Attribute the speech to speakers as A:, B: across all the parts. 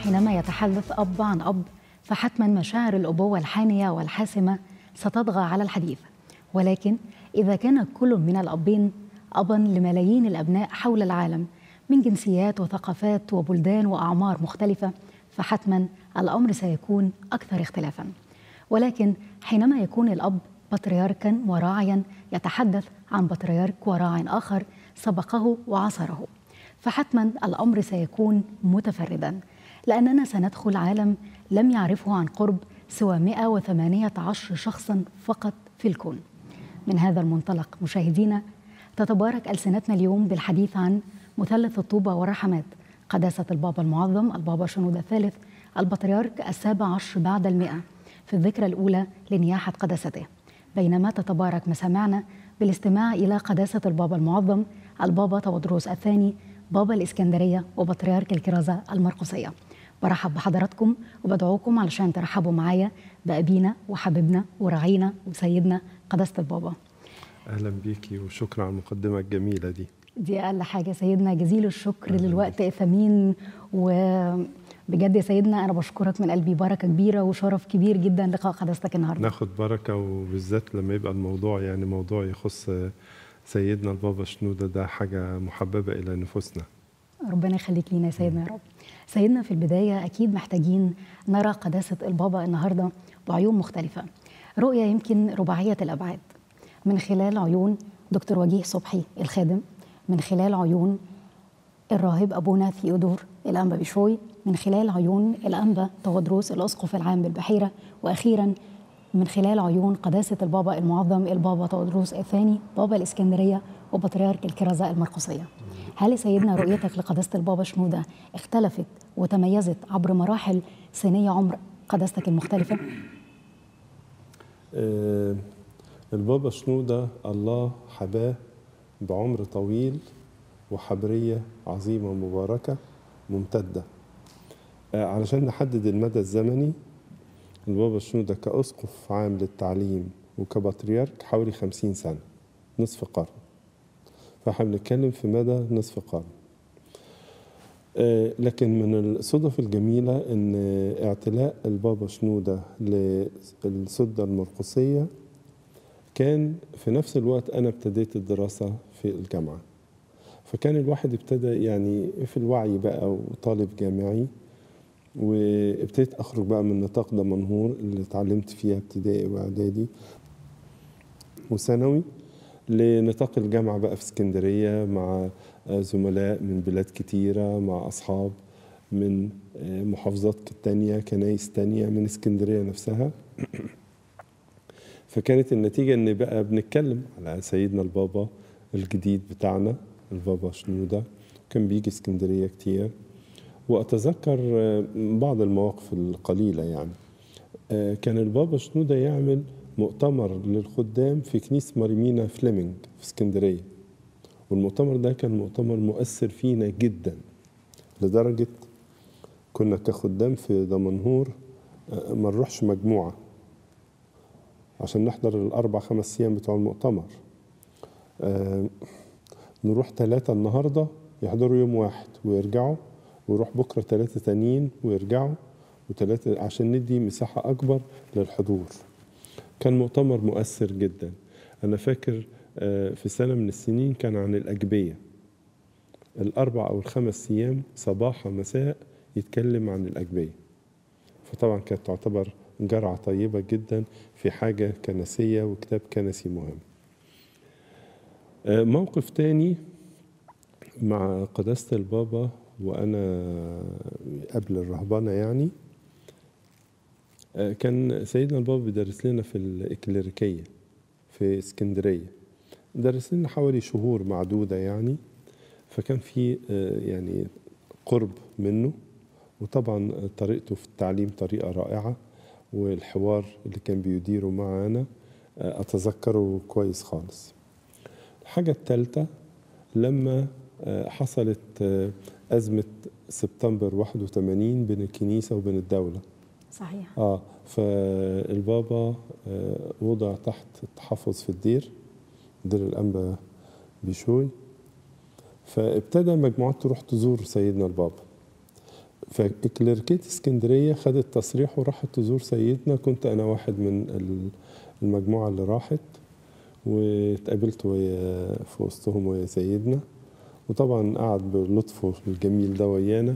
A: حينما يتحدث أب عن أب فحتما مشاعر الأبوة الحانية والحاسمة ستطغى على الحديث ولكن إذا كان كل من الأبين أبا لملايين الأبناء حول العالم من جنسيات وثقافات وبلدان وأعمار مختلفة فحتما الأمر سيكون أكثر اختلافا ولكن حينما يكون الأب بطريركا وراعيا يتحدث عن بطريرك وراع آخر سبقه وعصره فحتما الأمر سيكون متفردا لأننا سندخل عالم لم يعرفه عن قرب سوى 118 شخصا فقط في الكون من هذا المنطلق مشاهدينا تتبارك ألسنتنا اليوم بالحديث عن مثلث الطوبة والرحمات قداسة البابا المعظم البابا شنود الثالث البطريرك السابع عشر بعد المئة في الذكرى الأولى لنياحة قداسته بينما تتبارك مسامعنا بالاستماع إلى قداسة البابا المعظم البابا تودروس الثاني بابا الإسكندرية وبطريرك الكرازة المرقسية برحب بحضراتكم وبدعوكم علشان ترحبوا معايا بأبينا وحبيبنا وراعينا وسيدنا قداسة البابا
B: اهلا بيكي وشكرا على المقدمه الجميله دي
A: دي أقل حاجة سيدنا جزيل الشكر
B: أهلا
A: للوقت الثمين وبجد يا سيدنا أنا بشكرك من قلبي بركة كبيرة وشرف كبير جدا لقاء قداستك النهاردة
B: ناخد بركه وبالذات لما يبقى الموضوع يعني موضوع يخص سيدنا البابا شنوده ده حاجه محببه الى نفوسنا
A: ربنا يخليك لينا يا سيدنا يا رب سيدنا في البداية أكيد محتاجين نرى قداسة البابا النهاردة بعيون مختلفة رؤية يمكن رباعية الأبعاد من خلال عيون دكتور وجيه صبحي الخادم من خلال عيون الراهب أبونا ثيودور الأنبا بشوي من خلال عيون الأنبا تودروس الأسقف العام بالبحيرة وأخيرا من خلال عيون قداسة البابا المعظم البابا تودروس الثاني بابا الإسكندرية وبطريرك الكرزة المرقسية هل سيدنا رؤيتك لقداسة البابا شنودة اختلفت وتميزت عبر مراحل سنية عمر قداستك المختلفة؟
B: آه، البابا شنوده الله حباه بعمر طويل وحبريه عظيمه مباركه ممتده آه، علشان نحدد المدى الزمني البابا شنوده كأسقف عام للتعليم وكبطريرك حوالي خمسين سنة نصف قرن فاحنا بنتكلم في مدى نصف قرن آه، لكن من الصدف الجميلة إن اعتلاء البابا شنودة للسدة المرقسية كان في نفس الوقت أنا ابتديت الدراسة في الجامعة فكان الواحد ابتدى يعني في الوعي بقى وطالب جامعي وابتديت أخرج بقى من نطاق دمنهور اللي اتعلمت فيها ابتدائي وإعدادي وثانوي لنطاق الجامعة بقى في اسكندرية مع زملاء من بلاد كتيرة مع أصحاب من محافظات تانية كنايس تانية من اسكندرية نفسها فكانت النتيجة إن بقى بنتكلم على سيدنا البابا الجديد بتاعنا البابا شنودة كان بيجي اسكندرية كتير وأتذكر بعض المواقف القليلة يعني كان البابا شنودة يعمل مؤتمر للخدام في كنيسة مريمينا فليمنج في اسكندرية والمؤتمر ده كان مؤتمر مؤثر فينا جدا لدرجة كنا كخدام في دمنهور آه، ما نروحش مجموعة عشان نحضر الأربع خمس أيام بتوع المؤتمر آه، نروح ثلاثة النهاردة يحضروا يوم واحد ويرجعوا ويروح بكرة ثلاثة تانيين ويرجعوا وثلاثة عشان ندي مساحة أكبر للحضور كان مؤتمر مؤثر جدا أنا فاكر آه، في سنة من السنين كان عن الأجبية الأربع أو الخمس أيام صباح ومساء يتكلم عن الأجبية فطبعا كانت تعتبر جرعة طيبة جدا في حاجة كنسية وكتاب كنسي مهم آه، موقف تاني مع قداسة البابا وأنا قبل الرهبنة يعني آه، كان سيدنا البابا بيدرس لنا في الإكليريكية في اسكندرية درس لنا حوالي شهور معدودة يعني فكان في آه، يعني قرب منه وطبعا طريقته في التعليم طريقة رائعة والحوار اللي كان بيديره معانا آه، أتذكره كويس خالص الحاجة الثالثة لما آه، حصلت آه، أزمة سبتمبر 81 بين الكنيسة وبين الدولة
A: صحيح
B: اه فالبابا آه، وضع تحت التحفظ في الدير دير الأنبا بشوي فابتدى مجموعات تروح تزور سيدنا البابا فإكليركية اسكندرية خدت تصريح وراحت تزور سيدنا كنت أنا واحد من ال- المجموعة اللي راحت واتقابلت ويا في وسطهم ويا سيدنا وطبعا قعد بلطفه الجميل ده ويانا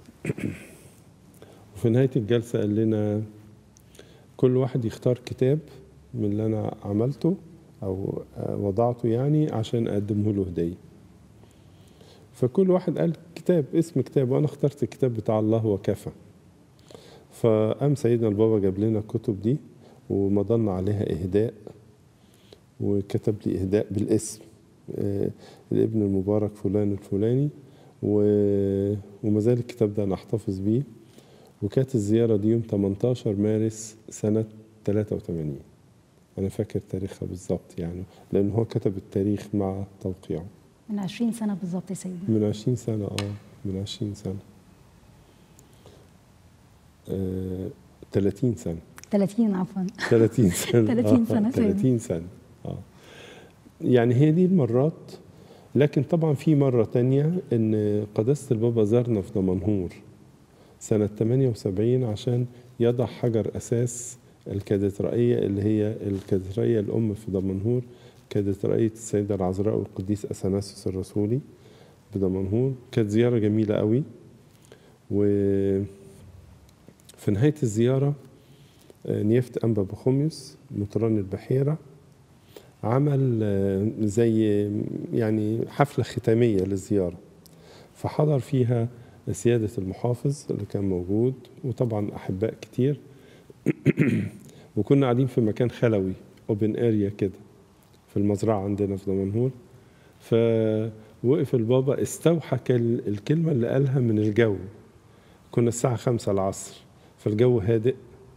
B: وفي نهاية الجلسة قال لنا كل واحد يختار كتاب من اللي أنا عملته أو وضعته يعني عشان أقدمه له هدية فكل واحد قال كتاب اسم كتاب وأنا اخترت الكتاب بتاع الله وكفى فقام سيدنا البابا جاب لنا الكتب دي ومضلنا عليها إهداء وكتب لي إهداء بالاسم آه، الابن المبارك فلان الفلاني و- وما زال الكتاب ده أنا أحتفظ بيه وكانت الزيارة دي يوم 18 مارس سنة 83 أنا فاكر تاريخها بالظبط يعني لأن هو كتب التاريخ مع توقيعه
A: من 20 سنة بالظبط يا سيدنا
B: من 20 سنة اه من 20 سنة آه 30 سنة
A: 30 عفوا
B: 30 سنة
A: 30 سنة
B: آه
A: سيدنا.
B: 30 سنة اه يعني هي دي المرات لكن طبعا في مرة تانية ان قداسة البابا زارنا في دمنهور سنة 78 عشان يضع حجر أساس الكاتدرائية اللي هي الكاتدرائية الأم في دمنهور كاتدرائية السيدة العذراء والقديس أثناسيوس الرسولي بدمنهور كانت زيارة جميلة قوي وفي نهاية الزيارة آه، نيافة أنبا بخوميوس مطران البحيرة عمل آه، زي يعني حفلة ختامية للزيارة فحضر فيها سيادة المحافظ اللي كان موجود وطبعا أحباء كتير وكنا قاعدين في مكان خلوي اوبن اريا كده في المزرعة عندنا في دمنهور فوقف البابا استوحى كل- الكلمة اللي قالها من الجو كنا الساعة خمسة العصر فالجو هادئ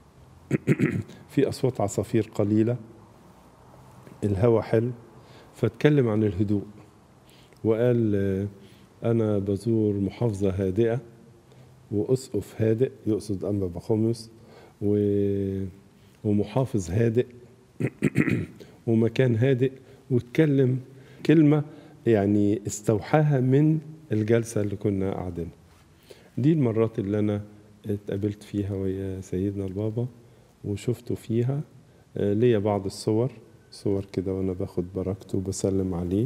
B: في أصوات عصافير قليلة الهواء حلو فاتكلم عن الهدوء وقال آه، أنا بزور محافظة هادئة وأسقف هادئ يقصد أنبا بخوميوس و- ومحافظ هادئ ومكان هادئ واتكلم كلمة يعني استوحاها من الجلسة اللي كنا قاعدين دي المرات اللي أنا اتقابلت فيها ويا سيدنا البابا وشفته فيها آه، ليا بعض الصور صور كده وأنا باخد بركته وبسلم عليه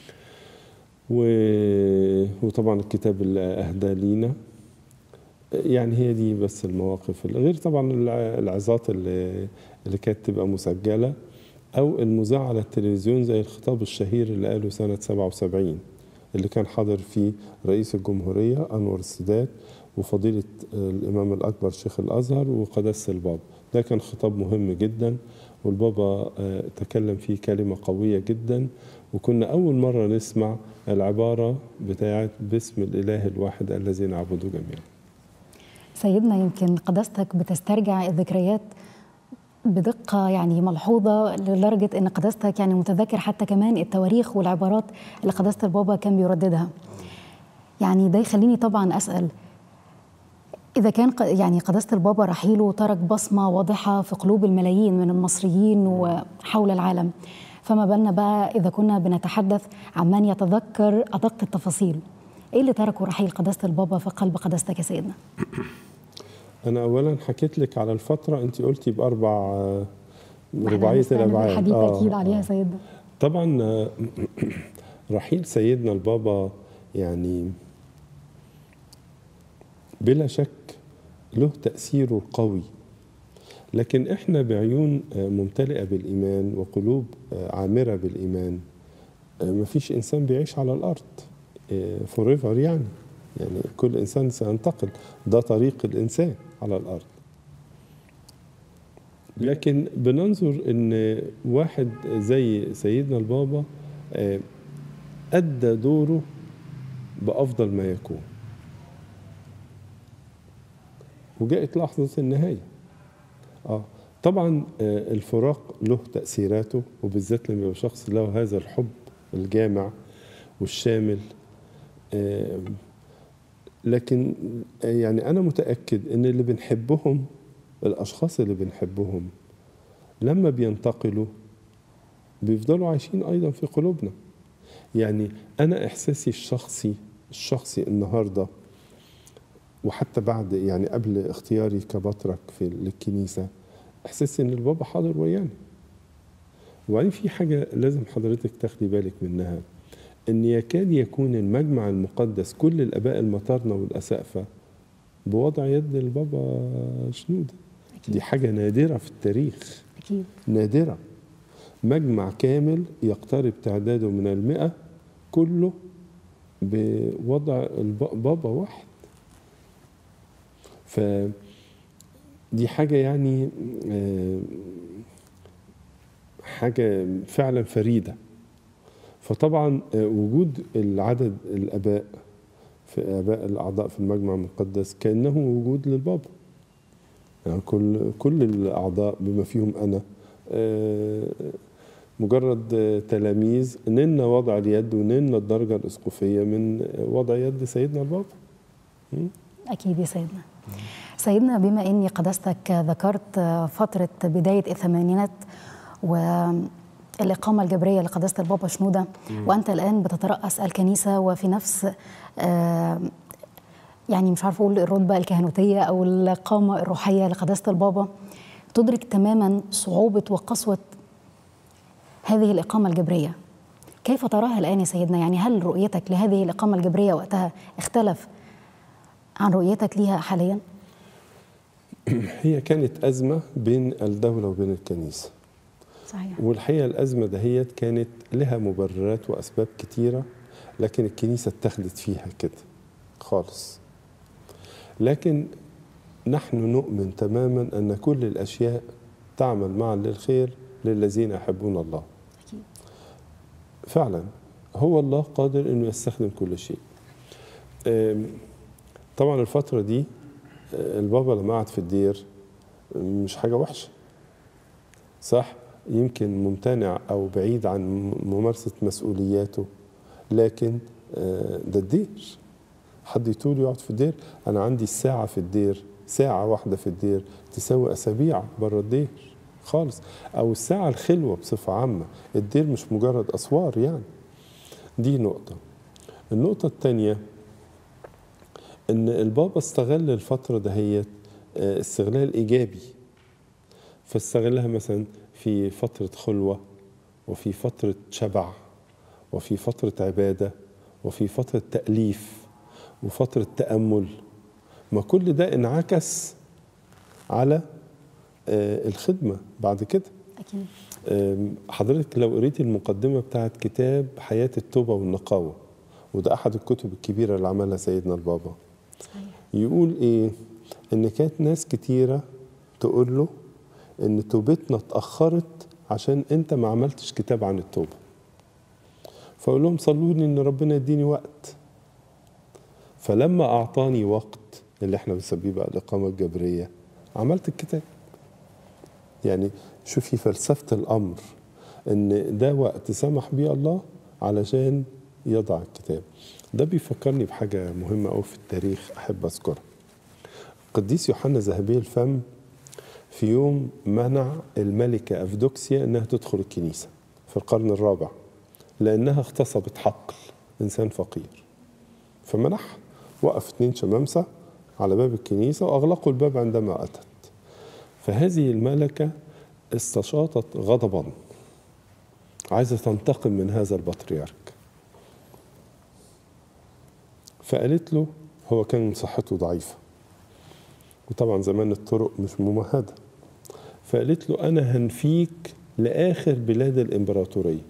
B: و... وطبعا الكتاب اللي أهدى لينا يعني هي دي بس المواقف غير طبعا الع- العظات اللي, اللي كانت تبقى مسجلة أو المذاع على التلفزيون زي الخطاب الشهير اللي قاله سنة 77 اللي كان حاضر فيه رئيس الجمهورية أنور السادات وفضيلة الإمام الأكبر شيخ الأزهر وقداسة البابا ده كان خطاب مهم جدا والبابا آه، تكلم فيه كلمة قوية جدا وكنا أول مرة نسمع العبارة بتاعت باسم الإله الواحد الذي نعبده جميعا
A: سيدنا يمكن قداستك بتسترجع الذكريات بدقة يعني ملحوظة لدرجة أن قداستك يعني متذكر حتى كمان التواريخ والعبارات اللي قداسة البابا كان بيرددها يعني ده يخليني طبعا أسأل إذا كان ق- يعني قداسة البابا رحيله ترك بصمة واضحة في قلوب الملايين من المصريين وحول العالم فما بالنا بقى إذا كنا بنتحدث عن من يتذكر أدق التفاصيل إيه اللي تركه رحيل قداسة البابا في قلب قداستك يا سيدنا؟
B: أنا أولا حكيت لك على الفترة أنت قلتي بأربع آه،
A: إحنا
B: رباعية
A: هنستأنف
B: الأبعاد
A: الحديث
B: آه،
A: أكيد عليها
B: آه.
A: يا سيدنا
B: طبعا آه، رحيل سيدنا البابا يعني بلا شك له تأثيره القوي لكن احنا بعيون آه، ممتلئة بالإيمان وقلوب آه، عامرة بالإيمان آه، مفيش إنسان بيعيش على الأرض فوريفر يعني يعني كل إنسان سينتقل ده طريق الإنسان على الأرض لكن بننظر ان واحد زي سيدنا البابا آه، ادى دوره بافضل ما يكون وجاءت لحظه النهايه اه طبعا آه، الفراق له تاثيراته وبالذات لما يبقى شخص له هذا الحب الجامع والشامل آه، لكن آه، يعني انا متاكد ان اللي بنحبهم الاشخاص اللي بنحبهم لما بينتقلوا بيفضلوا عايشين ايضا في قلوبنا يعني انا احساسي الشخصي الشخصي النهارده وحتى بعد يعني قبل اختياري كبطرك في للكنيسه احساس ان البابا حاضر ويانا وبعدين في حاجه لازم حضرتك تاخدي بالك منها ان يكاد يكون المجمع المقدس كل الاباء المطارنه والاسقفه بوضع يد البابا شنوده
A: أكيد.
B: دي حاجه نادره في التاريخ
A: أكيد
B: نادرة مجمع كامل يقترب تعداده من المئة كله بوضع الب- بابا واحد ف دي حاجة يعني آه، حاجة فعلا فريدة فطبعا آه، وجود العدد الآباء في آباء الأعضاء في المجمع المقدس كأنه وجود للبابا يعني كل كل الأعضاء بما فيهم أنا آه، مجرد آه، تلاميذ نلنا وضع اليد ونلنا الدرجة الإسقفية من وضع يد سيدنا البابا م?
A: أكيد يا سيدنا سيدنا بما أني قدستك ذكرت فترة بداية الثمانينات والإقامة الجبرية لقداسة البابا شنودة وأنت الآن بتترأس الكنيسة وفي نفس آه، يعني مش عارفة أقول الرتبة الكهنوتية أو القامة الروحية لقداسة البابا تدرك تماما صعوبة وقسوة هذه الإقامة الجبرية كيف تراها الآن يا سيدنا يعني هل رؤيتك لهذه الإقامة الجبرية وقتها اختلف عن رؤيتك ليها حاليا؟
B: هي كانت أزمة بين الدولة وبين الكنيسة
A: صحيح
B: والحقيقة الأزمة دهيت كانت لها مبررات وأسباب كتيرة لكن الكنيسة اتخذت فيها كده خالص لكن نحن نؤمن تماما أن كل الأشياء تعمل معا للخير للذين يحبون الله
A: أكيد
B: فعلا هو الله قادر انه يستخدم كل شيء أم، طبعا الفترة دي أه، البابا لما قعد في الدير مش حاجة وحشة صح يمكن ممتنع أو بعيد عن ممارسة مسؤولياته لكن أه، ده الدير حد يطول يقعد في الدير أنا عندي الساعة في الدير ساعة واحدة في الدير تساوي أسابيع بره الدير خالص أو الساعة الخلوة بصفة عامة الدير مش مجرد أسوار يعني دي نقطة النقطة الثانية إن البابا استغل الفترة دهيت آه، استغلال إيجابي فاستغلها مثلا في فترة خلوة وفي فترة شبع وفي فترة عبادة وفي فترة تأليف وفترة تأمل ما كل ده انعكس على آه، الخدمة بعد كده
A: أكيد
B: أم، حضرتك لو قريتي المقدمة بتاعت كتاب حياة التوبة والنقاوة وده أحد الكتب الكبيرة اللي عملها سيدنا البابا
A: صحيح
B: يقول إيه إن كانت ناس كتيرة تقول له إن توبتنا اتأخرت عشان أنت ما عملتش كتاب عن التوبة فأقول لهم صلوني إن ربنا يديني وقت فلما أعطاني وقت اللي احنا بنسميه بقى الإقامة الجبرية عملت الكتاب يعني شوفي فلسفة الأمر إن ده وقت سمح بيه الله علشان يضع الكتاب ده بيفكرني بحاجة مهمة أوي في التاريخ أحب أذكرها قديس يوحنا ذهبي الفم في يوم منع الملكة أفدوكسيا أنها تدخل الكنيسة في القرن الرابع لأنها اغتصبت حقل إنسان فقير فمنح وقف اتنين شمامسة على باب الكنيسة وأغلقوا الباب عندما أتت فهذه الملكة استشاطت غضبا عايزة تنتقم من هذا البطريرك فقالت له هو كان صحته ضعيفة وطبعا زمان الطرق مش ممهدة فقالت له أنا هنفيك لآخر بلاد الإمبراطورية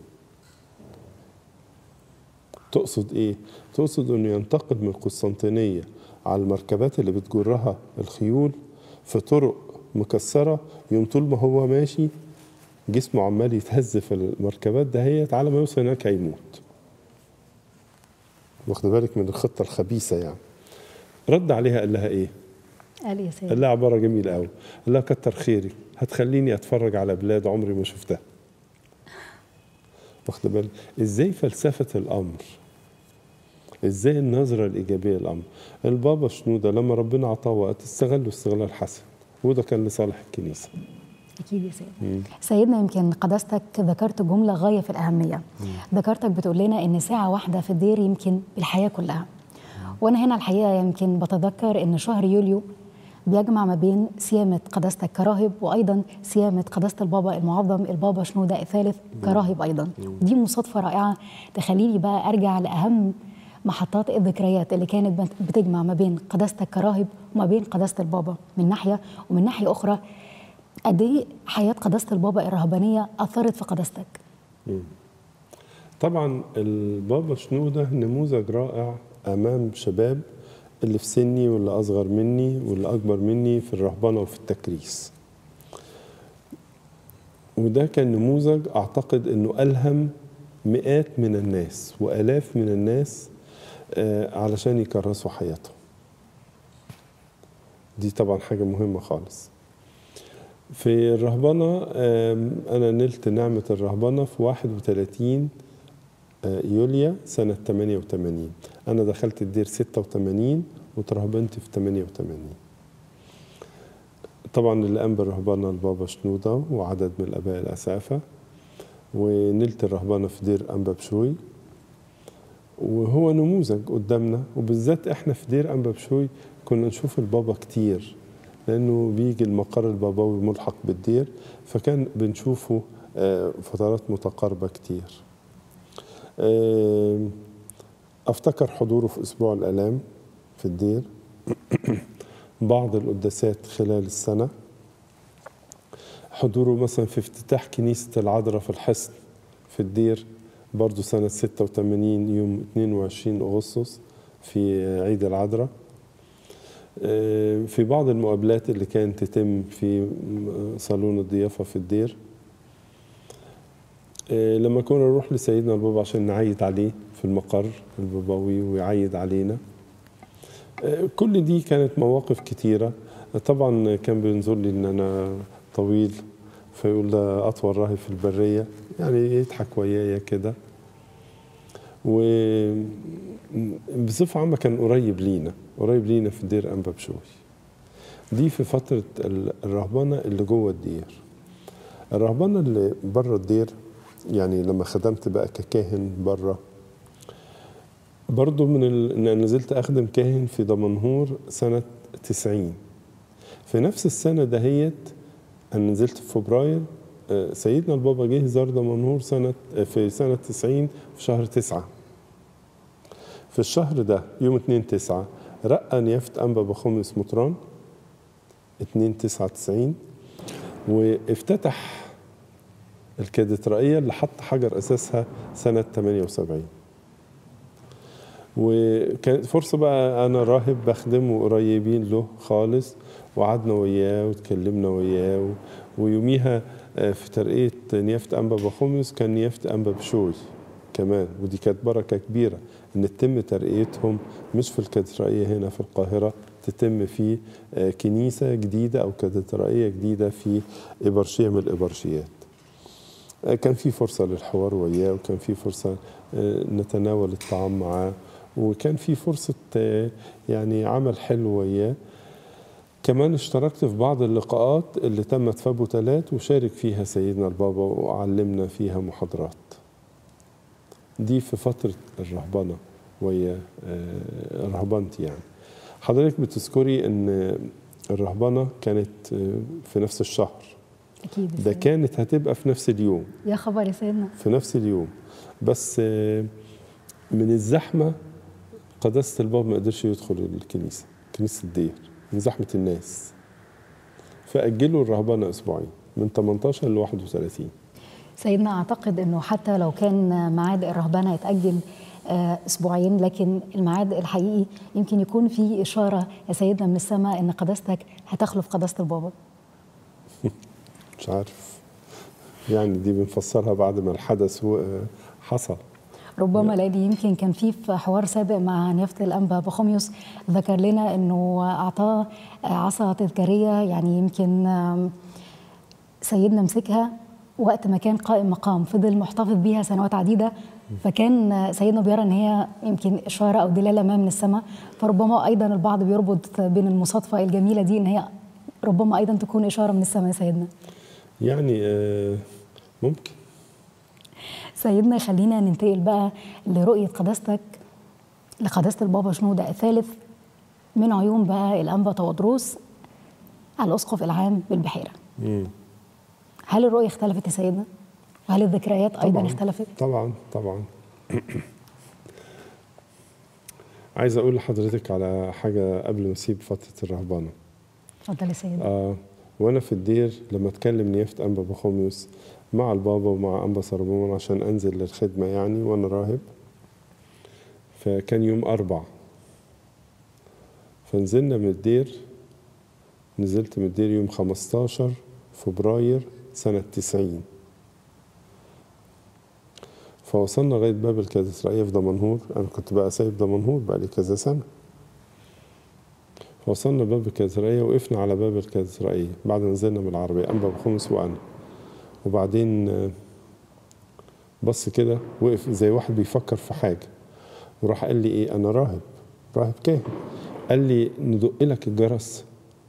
B: تقصد إيه؟ تقصد أنه ينتقل من القسطنطينية على المركبات اللي بتجرها الخيول في طرق مكسرة يوم طول ما هو ماشي جسمه عمال يتهز في المركبات دهيت على ما يوصل هناك هيموت واخد بالك من الخطة الخبيثة يعني رد عليها قال لها ايه
A: قال يا سيدي
B: قال لها عبارة جميلة قوي قال لها كتر خيري هتخليني اتفرج على بلاد عمري ما شفتها واخد بالك ازاي فلسفة الامر ازاي النظرة الايجابية للامر البابا شنودة لما ربنا عطاه وقت استغله استغلال حسن وده كان لصالح الكنيسة
A: أكيد يا سيدنا سيدنا يمكن قداستك ذكرت جملة غاية في الأهمية ذكرتك بتقول لنا إن ساعة واحدة في الدير يمكن الحياة كلها وانا هنا الحقيقه يمكن بتذكر ان شهر يوليو بيجمع ما بين صيامه قداستك كراهب وايضا صيامه قداسه البابا المعظم البابا شنوده الثالث كراهب ايضا دي مصادفه رائعه تخليني بقى ارجع لاهم محطات الذكريات اللي كانت بت- بتجمع ما بين قداستك كراهب وما بين قداسه البابا من ناحيه ومن ناحيه اخرى قد ايه حياه قداسه البابا الرهبانيه اثرت في قداستك
B: طبعا البابا شنودة نموذج رائع أمام شباب اللي في سني واللي أصغر مني واللي أكبر مني في الرهبنة وفي التكريس وده كان نموذج أعتقد أنه ألهم مئات من الناس وآلاف من الناس آه، علشان يكرسوا حياتهم دي طبعا حاجة مهمة خالص في الرهبنة آم، أنا نلت نعمة الرهبنة في 31 آه، يوليا سنة 88 أنا دخلت الدير 86 وترهبنت في 88 طبعا اللي قام بالرهبنة البابا شنودة وعدد من الآباء الأسافة ونلت الرهبنة في دير أنبا بشوي وهو نموذج قدامنا وبالذات احنا في دير أنبا بشوي كنا نشوف البابا كتير لأنه بيجي المقر البابوي ملحق بالدير فكان بنشوفه آه، فترات متقاربة كتير آه، أفتكر حضوره في أسبوع الآلام في الدير بعض القداسات خلال السنة حضوره مثلا في افتتاح كنيسة العذراء في الحصن في الدير برضو سنة 86 يوم 22 أغسطس في عيد العذراء آه، في بعض المقابلات اللي كانت تتم في صالون الضيافة في الدير آه، لما كنا نروح لسيدنا البابا عشان نعيد عليه في المقر البابوي ويعيد علينا آه، كل دي كانت مواقف كتيرة طبعا كان بينظر لي ان انا طويل فيقول ده اطول راهب في البرية يعني يضحك ويايا كده وبصفة عامة كان قريب لينا قريب لينا في دير أنبا بشوي دي في فترة ال- الرهبنة اللي جوه الدير الرهبنة اللي بره الدير يعني لما خدمت بقى ككاهن بره برضو من ال... إن أنا نزلت أخدم كاهن في دمنهور سنة 90 في نفس السنة دهيت أنا نزلت في فبراير آه، سيدنا البابا جه زار دمنهور سنة آه، في سنة 90 في شهر 9 في الشهر ده يوم 2 9 رقى نيافة أنبا بخمس مطران 2 9 90 وافتتح الكاتدرائية اللي حط حجر أساسها سنة 78 وكانت فرصة بقى أنا راهب بخدمه قريبين له خالص وقعدنا وياه واتكلمنا وياه و- ويوميها آه، في ترقية نيافة أنبا بخمس كان نيافة أنبا بشوي كمان ودي كانت بركة كبيرة إن تتم ترقيتهم مش في الكاتدرائية هنا في القاهرة تتم في آه، كنيسة جديدة أو كاتدرائية جديدة في إبرشية من الإبرشيات آه، كان في فرصة للحوار وياه وكان في فرصة آه، نتناول الطعام معاه وكان في فرصة آه، يعني عمل حلو وياه كمان اشتركت في بعض اللقاءات اللي تمت في ابو تلات وشارك فيها سيدنا البابا وعلمنا فيها محاضرات دي في فترة الرهبنة وهي آه، رهبنتي يعني حضرتك بتذكري ان الرهبنة كانت آه، في نفس الشهر
A: اكيد
B: ده كانت هتبقى في نفس اليوم
A: يا خبر يا سيدنا
B: في نفس اليوم بس آه، من الزحمة قداسة الباب ما قدرش يدخل الكنيسة كنيسة الدير من زحمة الناس فأجلوا الرهبنة أسبوعين من 18 ل 31
A: سيدنا اعتقد انه حتى لو كان ميعاد الرهبنه يتاجل آه، اسبوعين لكن الميعاد الحقيقي يمكن يكون فيه اشاره يا سيدنا من السماء ان قداستك هتخلف قداسه البابا
B: مش عارف يعني دي بنفسرها بعد ما الحدث هو- آه، حصل
A: ربما لان يمكن كان في في حوار سابق مع نيافه الانبا بخوميوس ذكر لنا انه اعطاه عصا تذكاريه يعني يمكن آم، سيدنا مسكها وقت ما كان قائم مقام فضل محتفظ بيها سنوات عديده فكان سيدنا بيرى ان هي يمكن اشاره او دلاله ما من السماء فربما ايضا البعض بيربط بين المصادفه الجميله دي ان هي ربما ايضا تكون اشاره من السماء يا سيدنا
B: يعني آه، ممكن
A: سيدنا خلينا ننتقل بقى لرؤية قداستك لقداسة البابا شنودة الثالث من عيون بقى الأنبا تودروس الأسقف العام بالبحيرة
B: مم.
A: هل الرؤية اختلفت يا سيدنا؟ وهل الذكريات أيضا
B: طبعاً.
A: اختلفت؟
B: طبعا طبعا عايز اقول لحضرتك على حاجه قبل ما اسيب فتره الرهبنه
A: اتفضل يا سيدنا
B: آه وانا في الدير لما اتكلم نيافه انبا بخوميوس مع البابا ومع انبا سربون عشان انزل للخدمه يعني وانا راهب فكان يوم اربع فنزلنا من الدير نزلت من الدير يوم 15 فبراير سنة 90 فوصلنا لغاية باب الكاتدرائية في دمنهور أنا كنت بقى سايب دمنهور بقى لي كذا سنة فوصلنا باب الكاتدرائية وقفنا على باب الكاتدرائية بعد ما نزلنا من العربية أنبا بخمس وأنا وبعدين آه، بص كده وقف زي واحد بيفكر في حاجة وراح قال لي إيه أنا راهب راهب كاهن قال لي ندق لك الجرس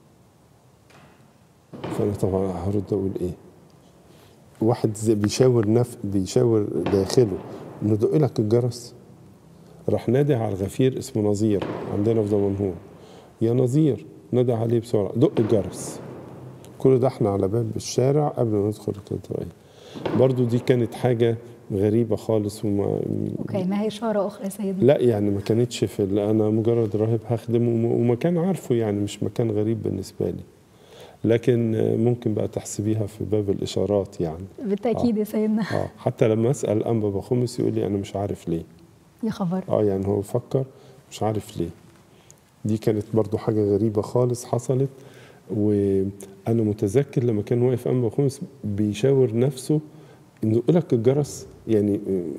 B: فأنا طبعا هرد أقول إيه واحد زي بيشاور نف بيشاور داخله ندق لك الجرس راح نادي على الغفير اسمه نظير عندنا في دمنهور يا نظير نادى عليه بسرعه دق الجرس كل ده احنا على باب الشارع قبل ما ندخل الكاتدرائية برضو دي كانت حاجة غريبة خالص وما
A: وكأنها إشارة أخرى يا سيدنا
B: لا يعني ما كانتش في ال- انا مجرد راهب هخدم وم- ومكان عارفه يعني مش مكان غريب بالنسبة لي لكن آه، ممكن بقى تحسبيها في باب الإشارات يعني
A: بالتأكيد يا سيدنا
B: اه حتى لما أسأل أنبا بخمس يقول لي أنا مش عارف ليه
A: يا خبر
B: اه يعني هو فكر مش عارف ليه دي كانت برضو حاجة غريبة خالص حصلت وأنا متذكر لما كان واقف أنبا خمس بيشاور نفسه إنه يقول لك الجرس يعني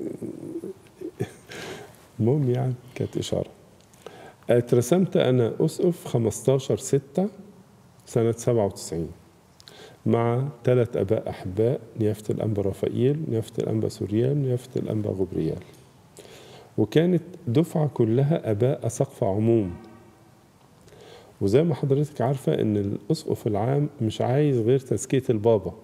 B: المهم يعني كانت إشارة اترسمت أنا أسقف 15 6 سنة 97 مع ثلاث أباء أحباء نيافة الأنبا رافائيل نيافة الأنبا سوريال نيافة الأنبا غبريال وكانت دفعة كلها أباء سقف عموم وزي ما حضرتك عارفة إن الأسقف العام مش عايز غير تزكية البابا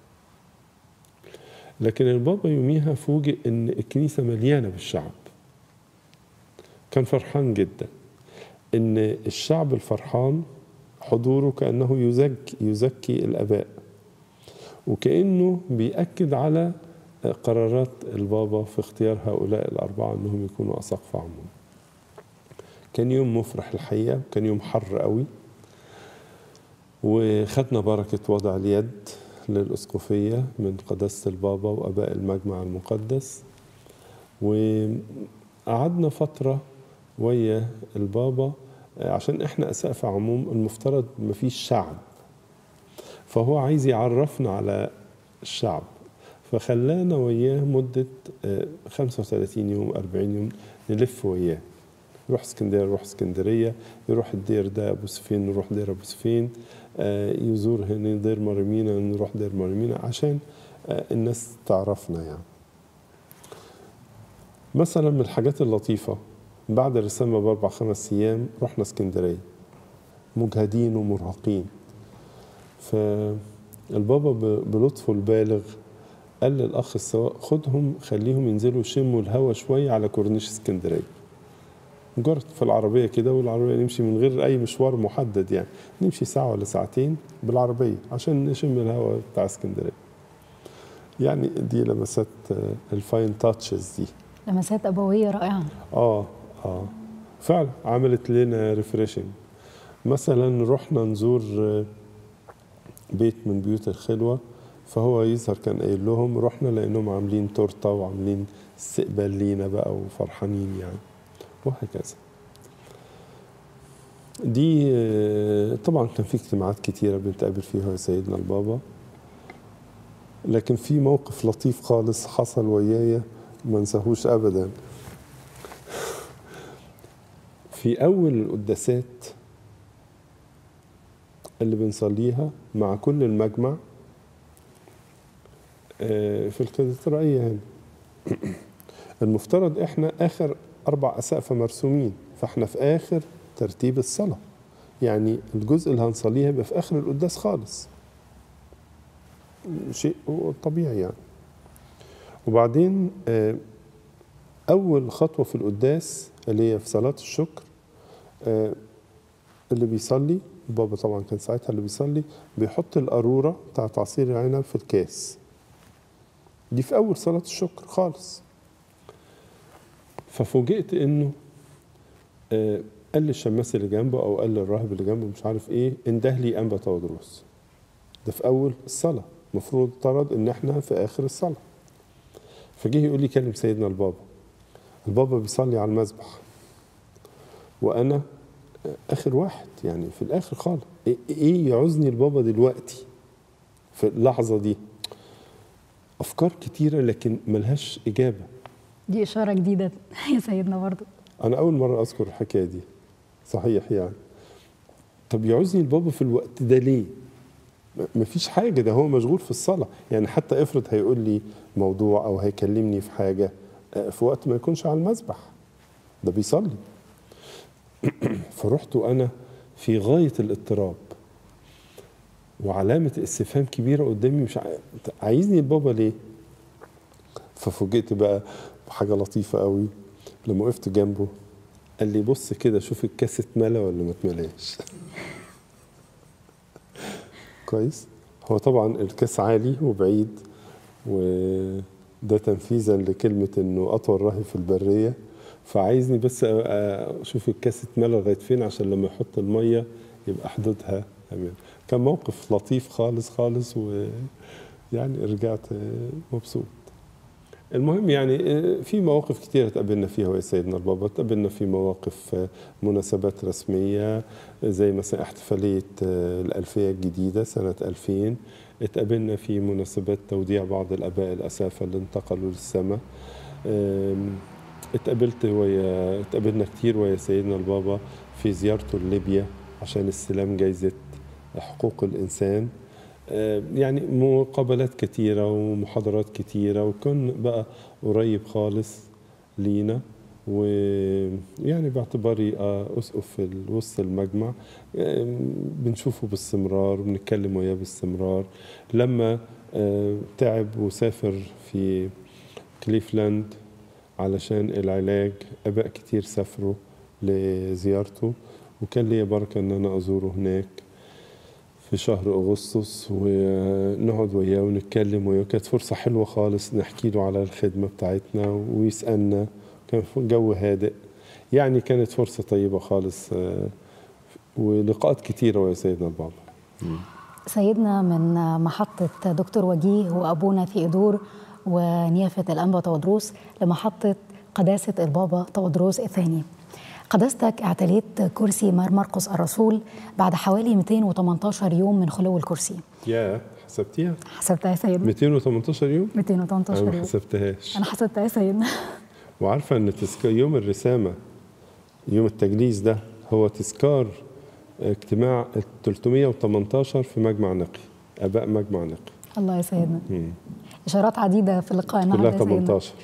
B: لكن البابا يوميها فوجئ إن الكنيسة مليانة بالشعب كان فرحان جدا إن الشعب الفرحان حضوره كأنه يزكي يزكي الآباء وكأنه بيأكد على قرارات البابا في اختيار هؤلاء الأربعة أنهم يكونوا أساقفة عموم كان يوم مفرح الحقيقة كان يوم حر قوي وخدنا بركة وضع اليد للأسقفية من قداسة البابا وأباء المجمع المقدس وقعدنا فترة ويا البابا عشان احنا أسقف عموم المفترض مفيش شعب فهو عايز يعرفنا على الشعب فخلانا وياه مدة آه، 35 يوم 40 يوم نلف وياه يروح اسكندريه نروح اسكندريه يروح الدير ده ابو سفين نروح دير ابو سفين آه، يزور هنا دير مريمينا نروح دير مريمينا عشان آه، الناس تعرفنا يعني مثلا من الحاجات اللطيفه بعد الرسامه باربع خمس ايام رحنا اسكندريه مجهدين ومرهقين فالبابا ب- بلطفه البالغ قال للاخ السواق خدهم خليهم ينزلوا يشموا الهوا شويه على كورنيش اسكندريه مجرد في العربيه كده والعربيه نمشي من غير اي مشوار محدد يعني نمشي ساعه ولا ساعتين بالعربيه عشان نشم الهوا بتاع اسكندريه يعني دي لمسات آه، الفاين تاتشز دي
A: لمسات أبوية رائعة
B: اه اه فعلا عملت لنا ريفريشنج مثلا رحنا نزور آه، بيت من بيوت الخلوة فهو يظهر كان قايل لهم رحنا لانهم عاملين تورته وعاملين استقبال لينا بقى وفرحانين يعني وهكذا دي آه، طبعا كان في اجتماعات كتيرة بنتقابل فيها يا سيدنا البابا لكن في موقف لطيف خالص حصل ويايا ما انساهوش ابدا في اول القداسات اللي بنصليها مع كل المجمع آه، في الكاتدرائية هنا المفترض احنا اخر اربع اسقفة مرسومين فاحنا في اخر ترتيب الصلاة يعني الجزء اللي هنصليه هيبقى في اخر القداس خالص شيء طبيعي يعني وبعدين آه، اول خطوة في القداس اللي هي في صلاة الشكر آه، اللي بيصلي بابا طبعا كان ساعتها اللي بيصلي بيحط القارورة بتاعت عصير العنب في الكاس دي في أول صلاة الشكر خالص ففوجئت إنه آه، قال للشماس اللي جنبه أو قال للراهب اللي جنبه مش عارف إيه انده لي أنبا تودروس ده في أول الصلاة المفروض طرد إن إحنا في آخر الصلاة فجه يقول لي كلم سيدنا البابا البابا بيصلي على المذبح وانا اخر واحد يعني في الاخر خالص ايه إيه يعوزني البابا دلوقتي في اللحظه دي افكار كتيره لكن ملهاش اجابه
A: دي اشاره جديده يا سيدنا برضو
B: انا اول مره اذكر الحكايه دي صحيح يعني طب يعوزني البابا في الوقت ده ليه م- مفيش حاجه ده هو مشغول في الصلاه يعني حتى افرض هيقول لي موضوع او هيكلمني في حاجه آه، في وقت ما يكونش على المذبح ده بيصلي فرحت وانا في غايه الاضطراب وعلامه استفهام كبيره قدامي مش عا- عايزني البابا ليه ففوجئت بقى بحاجه لطيفه قوي لما وقفت جنبه قال لي بص كده شوف الكاس اتملى ولا ما اتملاش كويس هو طبعا الكاس عالي وبعيد وده تنفيذا لكلمة انه اطول راهي في البرية فعايزني بس أ- أ- اشوف الكاس اتملى لغاية فين عشان لما يحط المية يبقى حدودها امان كان موقف لطيف خالص خالص ويعني رجعت مبسوط المهم يعني آه، في مواقف كتيرة تقابلنا فيها يا سيدنا البابا تقابلنا في مواقف آه، مناسبات رسمية زي مثلا احتفالية آه، الألفية الجديدة سنة 2000 اتقابلنا في مناسبات توديع بعض الآباء الأسافة اللي انتقلوا للسماء آم، اتقابلت ويا اتقابلنا كتير ويا سيدنا البابا في زيارته لليبيا عشان استلام جايزة حقوق الإنسان آه، يعني مقابلات كتيرة ومحاضرات كتيرة وكان بقى قريب خالص لينا ويعني باعتباري آه، أسقف في وسط المجمع آه، بنشوفه باستمرار وبنتكلم وياه باستمرار لما آه، تعب وسافر في كليفلاند علشان العلاج آباء كتير سافروا لزيارته وكان لي بركة إن أنا أزوره هناك في شهر أغسطس ونقعد وياه ونتكلم وياه كانت فرصة حلوة خالص نحكي له على الخدمة بتاعتنا ويسألنا كان في جو هادئ يعني كانت فرصة طيبة خالص آه، ولقاءات كتيرة ويا سيدنا البابا
A: سيدنا من محطة دكتور وجيه وأبونا ثيودور ونيافة الأنبا تودروس لمحطة قداسة البابا تودروس الثاني قداستك اعتليت كرسي مار مرقس الرسول بعد حوالي 218 يوم من خلو الكرسي
B: يا حسبتيها
A: حسبتها يا سيدنا
B: 218 يوم
A: 218
B: أنا ما
A: يوم
B: حسبتهاش
A: أنا حسبتها يا سيدنا
B: وعارفة إن تذكار يوم الرسامة يوم التجليس ده هو تذكار اجتماع ال 318 في مجمع نقي آباء مجمع نقي
A: الله يا سيدنا
B: مم.
A: إشارات عديدة في اللقاء النهارده
B: كلها
A: يا سيدنا
B: 18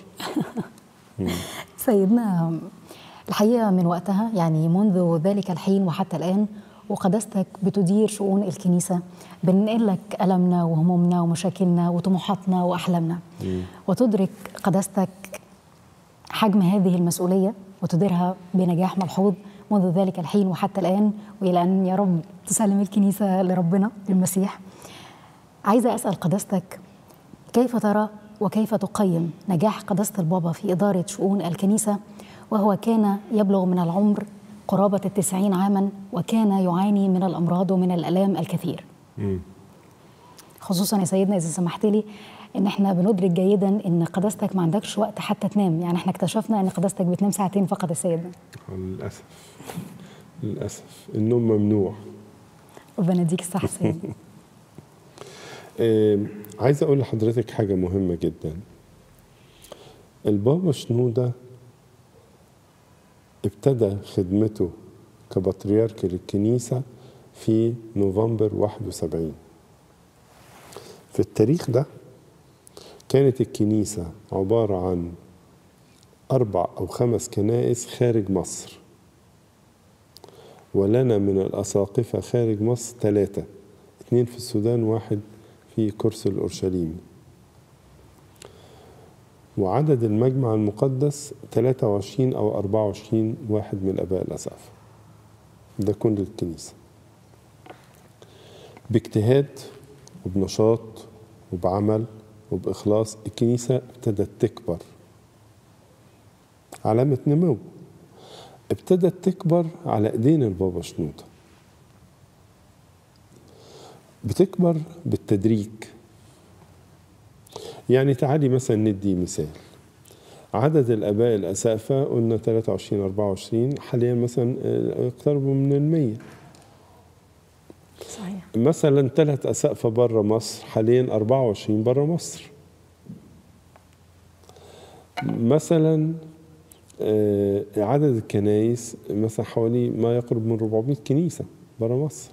A: سيدنا الحقيقة من وقتها يعني منذ ذلك الحين وحتى الآن وقداستك بتدير شؤون الكنيسة بننقل لك ألمنا وهمومنا ومشاكلنا وطموحاتنا وأحلامنا وتدرك قداستك حجم هذه المسؤولية وتديرها بنجاح ملحوظ منذ ذلك الحين وحتى الآن وإلى أن يا رب تسلم الكنيسة لربنا للمسيح عايزة أسأل قداستك كيف ترى وكيف تقيم نجاح قداسة البابا في إدارة شؤون الكنيسة وهو كان يبلغ من العمر قرابة التسعين عاما وكان يعاني من الأمراض ومن الآلام الكثير
B: مم.
A: خصوصا يا سيدنا إذا سمحت لي إن إحنا بندرك جيدا إن قداستك ما عندكش وقت حتى تنام يعني إحنا اكتشفنا إن قداستك بتنام ساعتين فقط يا سيدنا
B: للأسف للأسف النوم ممنوع
A: ربنا يديك الصحة يا سيدنا
B: آه، عايز أقول لحضرتك حاجة مهمة جدا البابا شنودة ابتدى خدمته كبطريرك للكنيسة في نوفمبر 71 في التاريخ ده كانت الكنيسة عبارة عن أربع أو خمس كنائس خارج مصر ولنا من الأساقفة خارج مصر ثلاثة اثنين في السودان واحد في كرسي الأورشليمي وعدد المجمع المقدس 23 أو 24 واحد من الآباء الأسقفة ده كل الكنيسة باجتهاد وبنشاط وبعمل وبإخلاص الكنيسة ابتدت تكبر علامة نمو ابتدت تكبر على ايدين البابا شنودة بتكبر بالتدريج يعني تعالي مثلا ندي مثال عدد الآباء الأسقفة قلنا 23 24 حاليا مثلا اقتربوا من المية
A: صحيح
B: مثلا ثلاث أسقفة بره مصر حاليا 24 بره مصر مثلا آه، عدد الكنايس مثلا حوالي ما يقرب من 400 كنيسة بره مصر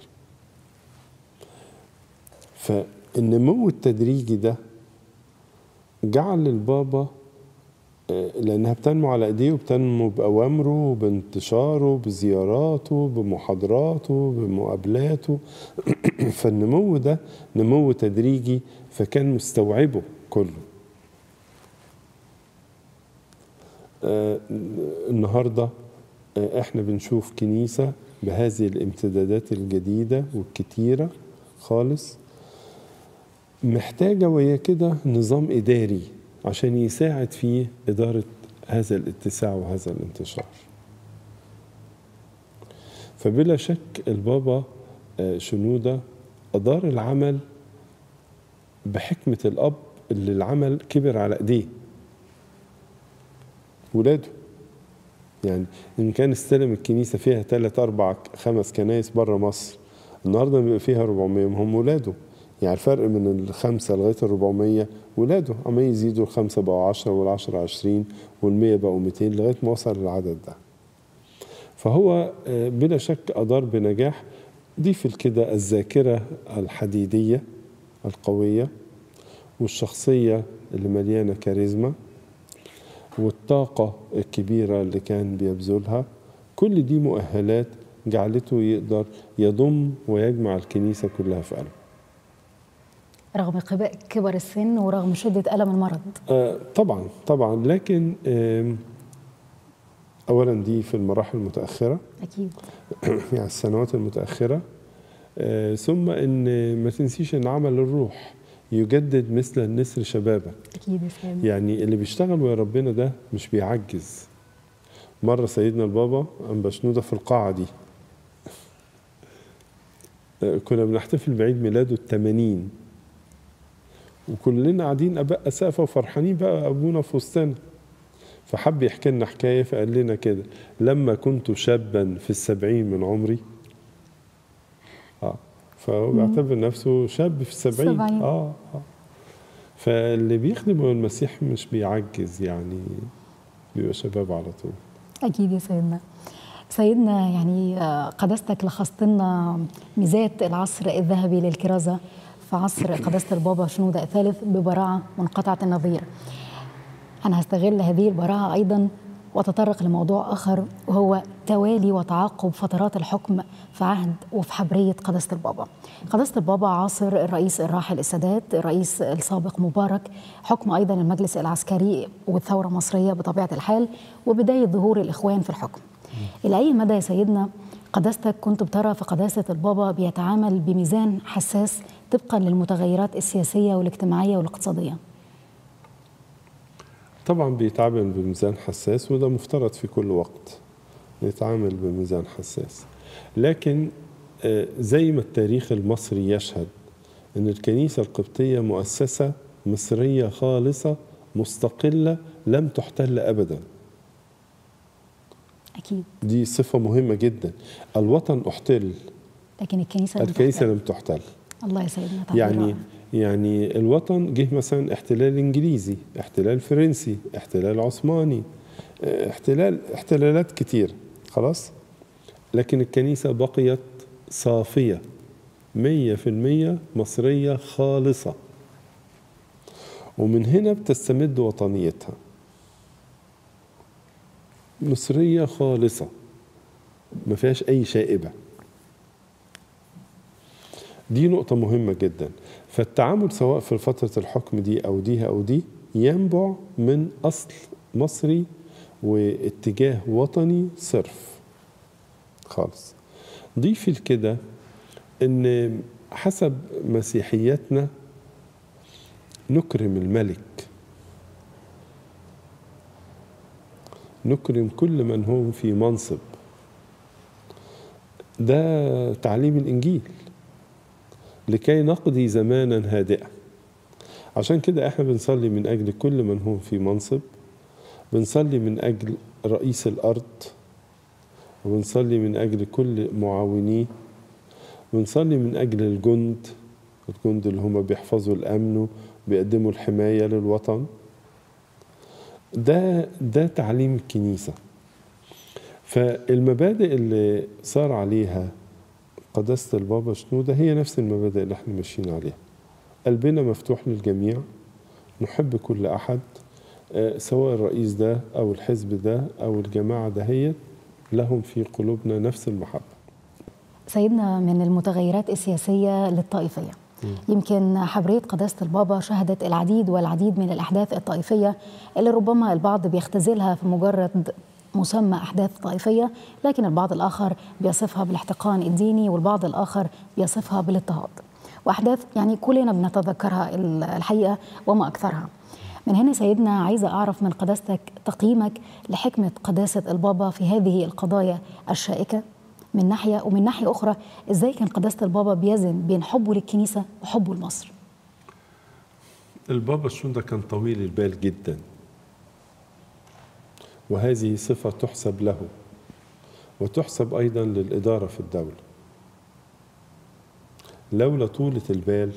B: فالنمو التدريجي ده جعل البابا آه، لأنها بتنمو على إيديه وبتنمو بأوامره بانتشاره بزياراته بمحاضراته بمقابلاته فالنمو ده نمو تدريجي فكان مستوعبه كله آه، النهارده آه، احنا بنشوف كنيسه بهذه الامتدادات الجديده والكتيره خالص محتاجه وهي كده نظام اداري عشان يساعد في اداره هذا الاتساع وهذا الانتشار فبلا شك البابا آه، شنوده ادار العمل بحكمه الاب اللي العمل كبر على ايديه ولاده يعني ان كان استلم الكنيسه فيها ثلاث اربع خمس كنايس بره مصر النهارده بيبقى فيها 400 هم ولاده يعني الفرق من الخمسه لغايه ال 400 ولاده عمال يزيدوا الخمسه بقوا 10 وال10 20 وال100 بقوا 200 لغايه ما وصل للعدد ده. فهو آه، بلا شك ادار بنجاح ضيف كده الذاكره الحديديه القويه والشخصيه اللي مليانه كاريزما والطاقة الكبيرة اللي كان بيبذلها كل دي مؤهلات جعلته يقدر يضم ويجمع الكنيسة كلها في قلبه
A: رغم قباء كبر السن ورغم شدة ألم المرض
B: آه طبعا طبعا لكن آم، أولا دي في المراحل المتأخرة
A: أكيد
B: يعني السنوات المتأخرة آه ثم إن ما تنسيش إن عمل الروح يجدد مثل النسر شبابك
A: أكيد يا سيدي
B: يعني اللي بيشتغل ويا ربنا ده مش بيعجز مرة سيدنا البابا قام بشنودة في القاعة دي كنا بنحتفل بعيد ميلاده التمانين وكلنا قاعدين أباء أسقفة وفرحانين بقى أبونا في وسطنا فحب يحكي لنا حكاية فقال لنا كده لما كنت شابا في السبعين من عمري اه فهو بيعتبر نفسه شاب في السبعين
A: السبعين.
B: اه اه فاللي بيخدم المسيح مش بيعجز يعني بيبقى شباب على طول
A: أكيد يا سيدنا سيدنا يعني آه، قداستك لخصت لنا ميزات العصر الذهبي للكرازة في عصر قداسة البابا شنودة الثالث ببراعة منقطعة النظير أنا هستغل هذه البراعة أيضا وأتطرق لموضوع آخر وهو توالي وتعاقب فترات الحكم في عهد وفي حبرية قداسة البابا قداسة البابا عاصر الرئيس الراحل السادات الرئيس السابق مبارك حكم أيضا المجلس العسكري والثورة المصرية بطبيعة الحال وبداية ظهور الإخوان في الحكم إلى أي مدى يا سيدنا قداستك كنت بترى في قداسة البابا بيتعامل بميزان حساس طبقا للمتغيرات السياسية والاجتماعية والاقتصادية
B: طبعا بيتعامل بميزان حساس وده مفترض في كل وقت يتعامل بميزان حساس لكن آه، زي ما التاريخ المصري يشهد ان الكنيسة القبطية مؤسسة مصرية خالصة مستقلة لم تحتل ابدا
A: أكيد
B: دي صفة مهمة جدا الوطن احتل
A: لكن الكنيسة لم
B: الكنيسة
A: تحتل.
B: لم تحتل
A: الله يسعدنا تعبير
B: يعني
A: رائع.
B: يعني الوطن جه مثلا احتلال انجليزي احتلال فرنسي احتلال عثماني اه، احتلال احتلالات كتير خلاص لكن الكنيسة بقيت صافية مية في المية مصرية خالصة ومن هنا بتستمد وطنيتها مصرية خالصة ما فيهاش أي شائبة دي نقطة مهمة جدا فالتعامل سواء في فترة الحكم دي أو دي أو دي ينبع من أصل مصري واتجاه وطني صرف خالص ضيفي لكده ان حسب مسيحيتنا نكرم الملك نكرم كل من هو في منصب ده تعليم الانجيل لكي نقضي زمانا هادئا عشان كده احنا بنصلي من اجل كل من هو في منصب بنصلي من اجل رئيس الارض وبنصلي من اجل كل معاونيه بنصلي من اجل الجند الجند اللي هم بيحفظوا الامن وبيقدموا الحمايه للوطن ده ده تعليم الكنيسه فالمبادئ اللي صار عليها قداسه البابا شنوده هي نفس المبادئ اللي احنا ماشيين عليها قلبنا مفتوح للجميع نحب كل احد سواء الرئيس ده او الحزب ده او الجماعه دهيت لهم في قلوبنا نفس المحبه
A: سيدنا من المتغيرات السياسيه للطائفيه يمكن حبريه قداسه البابا شهدت العديد والعديد من الاحداث الطائفيه اللي ربما البعض بيختزلها في مجرد مسمى احداث طائفيه لكن البعض الاخر بيصفها بالاحتقان الديني والبعض الاخر بيصفها بالاضطهاد واحداث يعني كلنا بنتذكرها الحقيقه وما اكثرها من هنا سيدنا عايزه اعرف من قداستك تقييمك لحكمه قداسه البابا في هذه القضايا الشائكه من ناحيه ومن ناحيه اخرى ازاي كان قداسه البابا بيزن بين حبه للكنيسه وحبه لمصر
B: البابا شنودة كان طويل البال جدا وهذه صفة تحسب له وتحسب أيضا للإدارة في الدولة لولا طولة البال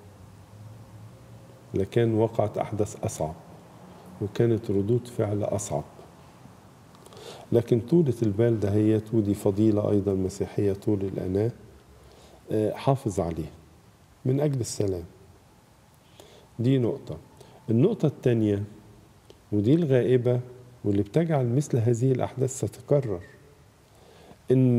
B: لكان وقعت أحداث أصعب وكانت ردود فعل أصعب لكن طولة البال دهيت ودي فضيلة أيضا مسيحية طول الأناة حافظ عليه من أجل السلام دي نقطة النقطة الثانية ودي الغائبة واللي بتجعل مثل هذه الأحداث تتكرر إن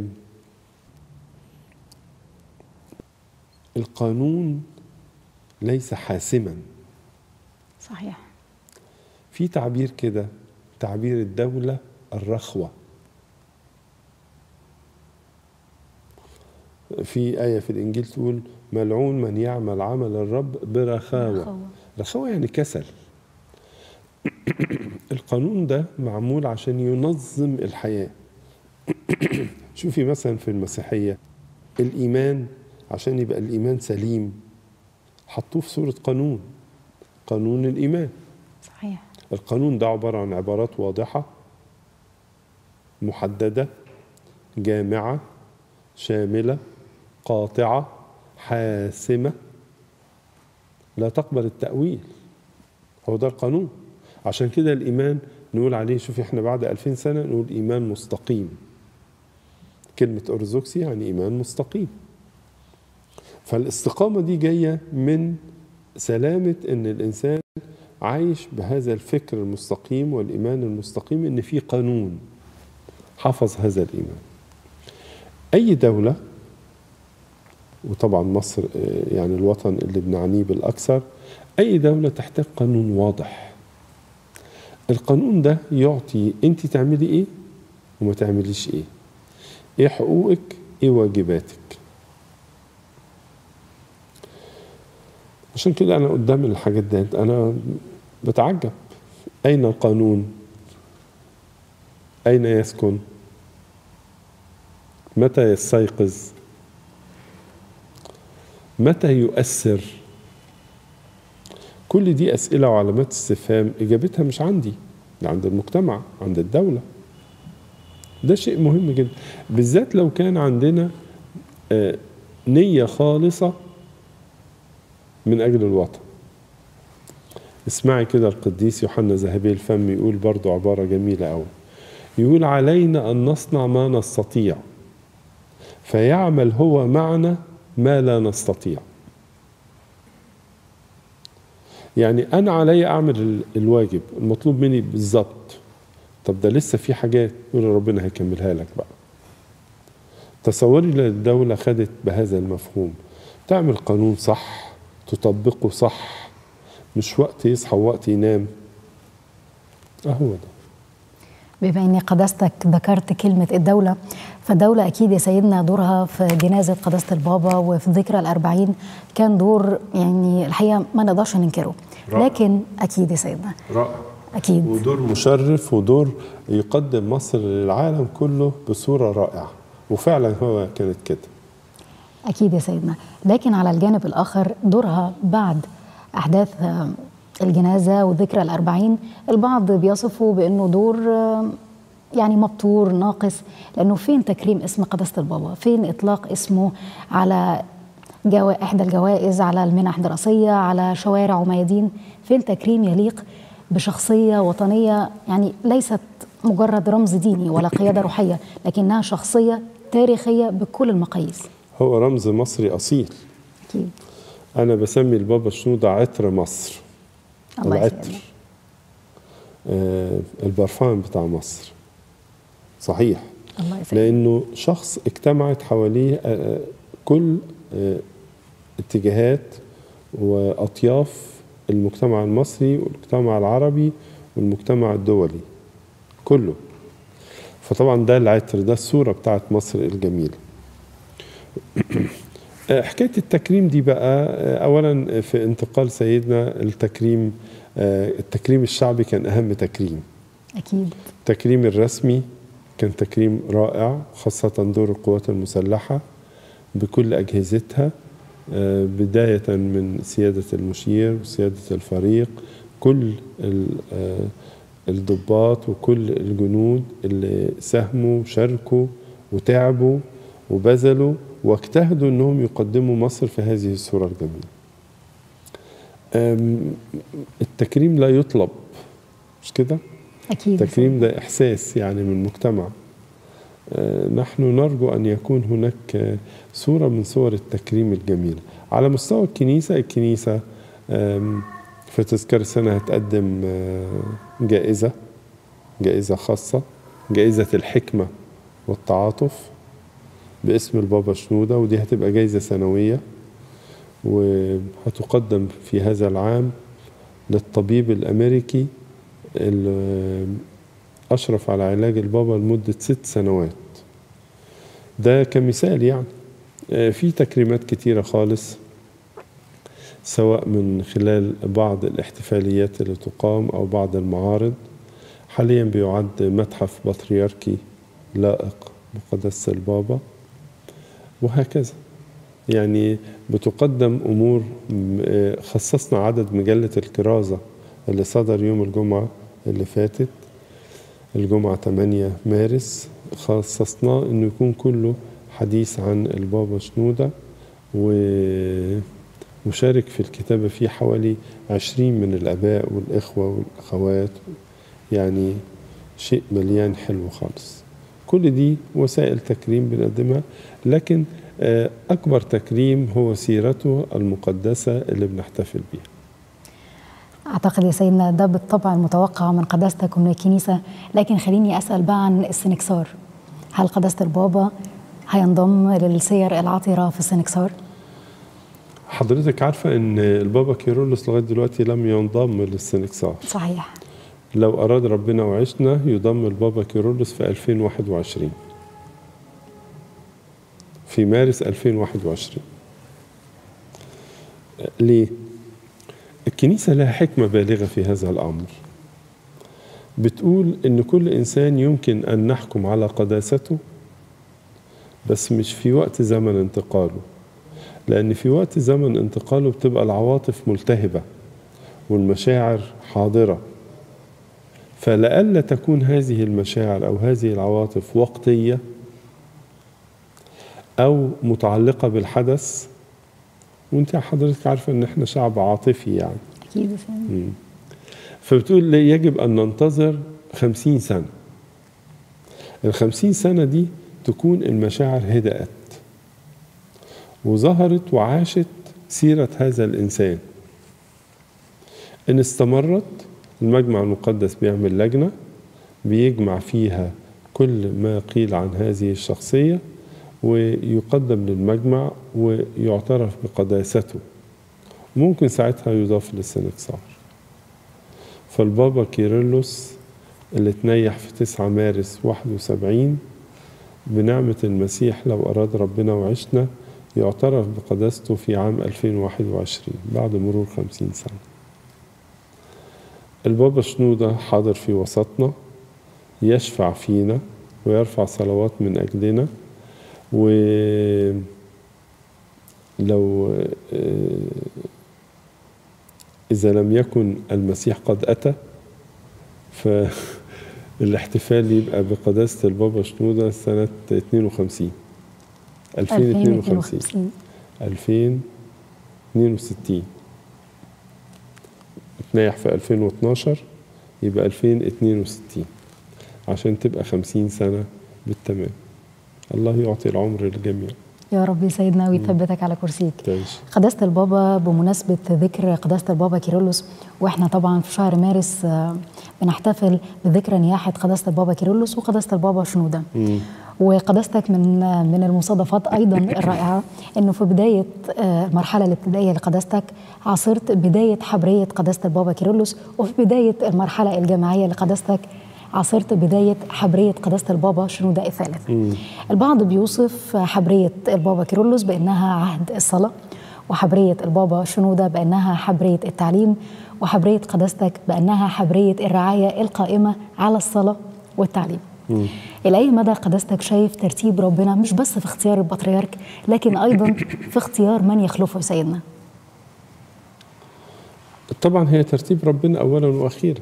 B: القانون ليس حاسما
A: صحيح
B: في تعبير كده تعبير الدولة الرخوة في آية في الإنجيل تقول ملعون من يعمل عمل الرب برخاوة
A: رخاوة.
B: رخاوة يعني كسل القانون ده معمول عشان ينظم الحياة شوفي مثلا في المسيحية الإيمان عشان يبقى الإيمان سليم حطوه في صورة قانون قانون الإيمان
A: صحيح
B: القانون ده عبارة عن عبارات واضحة محددة جامعة شاملة قاطعة حاسمة لا تقبل التأويل هو ده القانون عشان كده الإيمان نقول عليه شوف احنا بعد ألفين سنة نقول إيمان مستقيم كلمة أرثوذكسي يعني إيمان مستقيم فالاستقامة دي جاية من سلامة إن الإنسان عايش بهذا الفكر المستقيم والإيمان المستقيم إن في قانون حفظ هذا الإيمان أي دولة وطبعا مصر يعني الوطن اللي بنعنيه بالأكثر أي دولة تحتاج قانون واضح القانون ده يعطي أنت تعملي إيه وما تعمليش إيه إيه حقوقك إيه واجباتك عشان كده أنا قدام الحاجات دي أنا بتعجب أين القانون أين يسكن متى يستيقظ متى يؤثر كل دي أسئلة وعلامات استفهام إجابتها مش عندي ده عند المجتمع عند الدولة ده شيء مهم جدا بالذات لو كان عندنا نية خالصة من أجل الوطن اسمعي كده القديس يوحنا ذهبي الفم يقول برضو عبارة جميلة أوي يقول علينا أن نصنع ما نستطيع فيعمل هو معنا ما لا نستطيع يعني أنا علي أعمل الواجب المطلوب مني بالظبط طب ده لسه في حاجات يقول ربنا هيكملها لك بقى تصوري لو الدولة خدت بهذا المفهوم تعمل قانون صح تطبقه صح مش وقت يصحى ووقت ينام اهو ده
A: بما ان قداستك ذكرت كلمه الدوله فالدوله اكيد يا سيدنا دورها في جنازه قداسه البابا وفي الذكرى الأربعين كان دور يعني الحقيقه ما نقدرش ننكره
B: رائع.
A: لكن اكيد يا سيدنا
B: رائع
A: اكيد
B: ودور مشرف ودور يقدم مصر للعالم كله بصورة رائعة وفعلا هو كانت كده
A: أكيد يا سيدنا لكن على الجانب الآخر دورها بعد أحداث آه، الجنازة وذكرى الأربعين البعض بيصفه بأنه دور آه، يعني مبتور ناقص لأنه فين تكريم اسم قداسة البابا فين إطلاق اسمه على جوا إحدى الجوائز على المنح الدراسية على شوارع وميادين فين تكريم يليق بشخصية وطنية يعني ليست مجرد رمز ديني ولا قيادة روحية لكنها شخصية تاريخية بكل المقاييس
B: هو رمز مصري أصيل
A: أكيد
B: أنا بسمي البابا شنودة عطر مصر
A: الله
B: العطر
A: يسلمك
B: آه البرفان بتاع مصر صحيح
A: الله يسلمك
B: لأنه شخص اجتمعت حواليه آه، آه، كل آه، اتجاهات وأطياف المجتمع المصري والمجتمع العربي والمجتمع الدولي كله فطبعا ده العطر ده الصورة بتاعت مصر الجميلة آه، حكاية التكريم دي بقى آه، أولا في انتقال سيدنا التكريم آه، التكريم الشعبي كان أهم تكريم
A: أكيد
B: التكريم الرسمي كان تكريم رائع خاصة دور القوات المسلحة بكل أجهزتها آه، بداية من سيادة المشير وسيادة الفريق كل ال- آه، الضباط وكل الجنود اللي ساهموا وشاركوا وتعبوا وبذلوا واجتهدوا انهم يقدموا مصر في هذه الصورة الجميلة. آم، التكريم لا يطلب مش كده؟
A: أكيد
B: التكريم ده إحساس يعني من المجتمع آه، نحن نرجو أن يكون هناك آه، صورة من صور التكريم الجميلة على مستوى الكنيسة الكنيسة آم، في تذكار السنة هتقدم آه، جائزة جائزة خاصة جائزة الحكمة والتعاطف باسم البابا شنودة ودي هتبقى جائزة سنوية وهتقدم في هذا العام للطبيب الأمريكي اللي أشرف على علاج البابا لمدة ست سنوات ده كمثال يعني آه، في تكريمات كتيرة خالص سواء من خلال بعض الاحتفاليات اللي تقام أو بعض المعارض حاليا بيعد متحف بطريركي لائق بقداسة البابا وهكذا يعني بتقدم أمور م- آه، خصصنا عدد مجلة الكرازة اللي صدر يوم الجمعة اللي فاتت الجمعة 8 مارس خصصناه انه يكون كله حديث عن البابا شنودة ومشارك في الكتابة فيه حوالي عشرين من الآباء والإخوة والأخوات يعني شيء مليان حلو خالص كل دي وسائل تكريم بنقدمها لكن آه، أكبر تكريم هو سيرته المقدسة اللي بنحتفل بيها
A: أعتقد يا سيدنا ده بالطبع المتوقع من قداستك ومن الكنيسة لكن خليني أسأل بقى عن السنكسار هل قداسة البابا هينضم للسير العطرة في السنكسار؟
B: حضرتك عارفة إن البابا كيرلس لغاية دلوقتي لم ينضم للسنكسار
A: صحيح
B: لو أراد ربنا وعشنا يضم البابا كيرلس في 2021 في مارس 2021 ليه؟ الكنيسة لها حكمة بالغة في هذا الأمر بتقول إن كل إنسان يمكن أن نحكم على قداسته بس مش في وقت زمن انتقاله لأن في وقت زمن انتقاله بتبقى العواطف ملتهبة والمشاعر حاضرة فلئلا تكون هذه المشاعر أو هذه العواطف وقتية أو متعلقة بالحدث وانت حضرتك عارفة ان احنا شعب عاطفي يعني
A: أكيد يا سيدنا
B: فبتقول لي يجب أن ننتظر خمسين سنة الخمسين سنة دي تكون المشاعر هدأت وظهرت وعاشت سيرة هذا الإنسان إن استمرت المجمع المقدس بيعمل لجنة بيجمع فيها كل ما قيل عن هذه الشخصية ويقدم للمجمع ويعترف بقداسته ممكن ساعتها يضاف للسنكسار فالبابا كيرلس اللي تنيح في 9 مارس 71 بنعمة المسيح لو أراد ربنا وعشنا يعترف بقداسته في عام 2021 بعد مرور 50 سنة البابا شنودة حاضر في وسطنا يشفع فينا ويرفع صلوات من أجلنا ولو إذا لم يكن المسيح قد أتى فالاحتفال يبقى بقداسة البابا شنودة سنة 52 2052 2062 اتنيح في 2012 يبقى 2062 عشان تبقى 50 سنة بالتمام الله يعطي العمر للجميع
A: يا رب سيدنا ويثبتك على كرسيك
B: تعيش
A: قداسة البابا بمناسبة ذكر قداسة البابا كيرلس واحنا طبعا في شهر مارس آه، بنحتفل بذكرى نياحة قداسة البابا كيرلس وقداسة البابا شنودة
B: مم.
A: وقداستك من من المصادفات ايضا الرائعه انه في بدايه آه، المرحله الابتدائيه لقداستك عاصرت بدايه حبريه قداسه البابا كيرلس وفي بدايه المرحله الجامعيه لقداستك عاصرت بدايه حبريه قداسه البابا شنوده الثالث. البعض بيوصف حبريه البابا كيرلس بانها عهد الصلاه وحبريه البابا شنوده بانها حبريه التعليم وحبريه قداستك بانها حبريه الرعايه القائمه على الصلاه والتعليم. إلى أي مدى قداستك شايف ترتيب ربنا مش بس في اختيار البطريرك لكن أيضا في اختيار من يخلفه سيدنا
B: طبعا هي ترتيب ربنا اولا واخيرا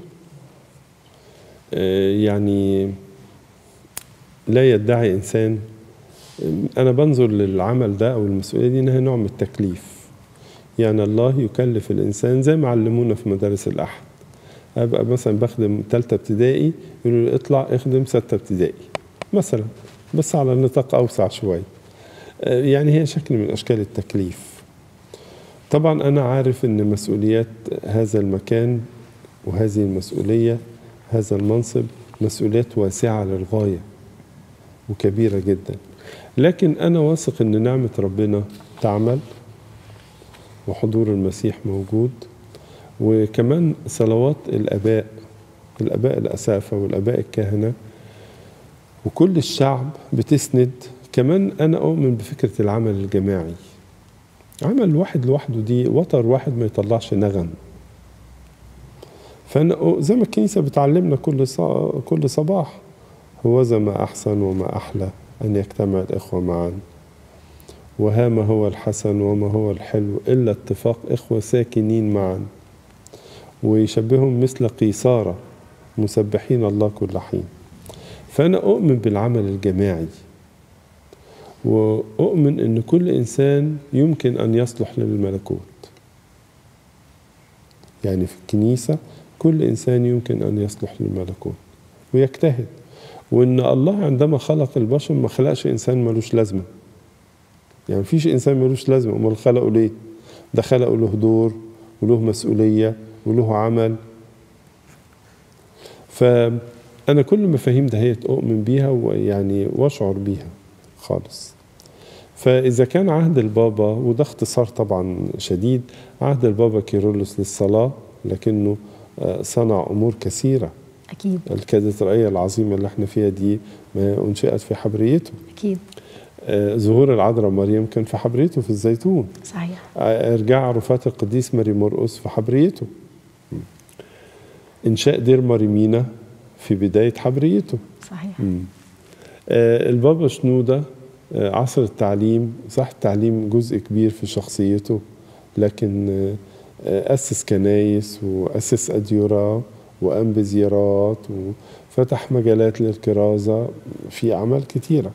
B: آه، يعني لا يدعي انسان انا بنظر للعمل ده او المسؤوليه دي انها نوع من التكليف يعني الله يكلف الانسان زي ما علمونا في مدارس الاحد ابقى مثلا بخدم ثالثه ابتدائي يقولوا لي اطلع اخدم سته ابتدائي مثلا بس على نطاق اوسع شويه آه، يعني هي شكل من اشكال التكليف طبعا أنا عارف أن مسؤوليات هذا المكان وهذه المسؤولية هذا المنصب مسؤوليات واسعة للغاية وكبيرة جدا لكن أنا واثق أن نعمة ربنا تعمل وحضور المسيح موجود وكمان صلوات الآباء الآباء الأسافة والآباء الكهنة وكل الشعب بتسند كمان أنا أؤمن بفكرة العمل الجماعي عمل واحد لوحده دي وتر واحد ما يطلعش نغم فانا زي ما الكنيسه بتعلمنا كل صا... كل صباح هوذا ما احسن وما احلى ان يجتمع الاخوه معا وها ما هو الحسن وما هو الحلو الا اتفاق اخوه ساكنين معا ويشبههم مثل قيصاره مسبحين الله كل حين فانا اؤمن بالعمل الجماعي وأؤمن أن كل إنسان يمكن أن يصلح للملكوت يعني في الكنيسة كل إنسان يمكن أن يصلح للملكوت ويجتهد وأن الله عندما خلق البشر ما خلقش إنسان ملوش لازمة يعني مفيش إنسان ملوش لازمة أمال خلقه ليه ده خلقه له دور وله مسؤولية وله عمل فأنا كل مفاهيم دهيت أؤمن بيها ويعني وأشعر بيها خالص فإذا كان عهد البابا وده اختصار طبعا شديد عهد البابا كيرلس للصلاة لكنه آه، صنع أمور كثيرة
A: أكيد
B: الكاتدرائية العظيمة اللي احنا فيها دي ما أنشئت في حبريته
A: أكيد
B: آه، ظهور العذراء مريم كان في حبريته في الزيتون
A: صحيح
B: آه، إرجاع عرفات القديس ماري مرقس في حبريته إنشاء دير مريمينا في بداية حبريته
A: صحيح
B: آه، البابا شنودة آه، عصر التعليم صح التعليم جزء كبير في شخصيته لكن آه، آه، أسس كنايس وأسس أديرة وقام بزيارات وفتح مجالات للكرازة في أعمال كتيرة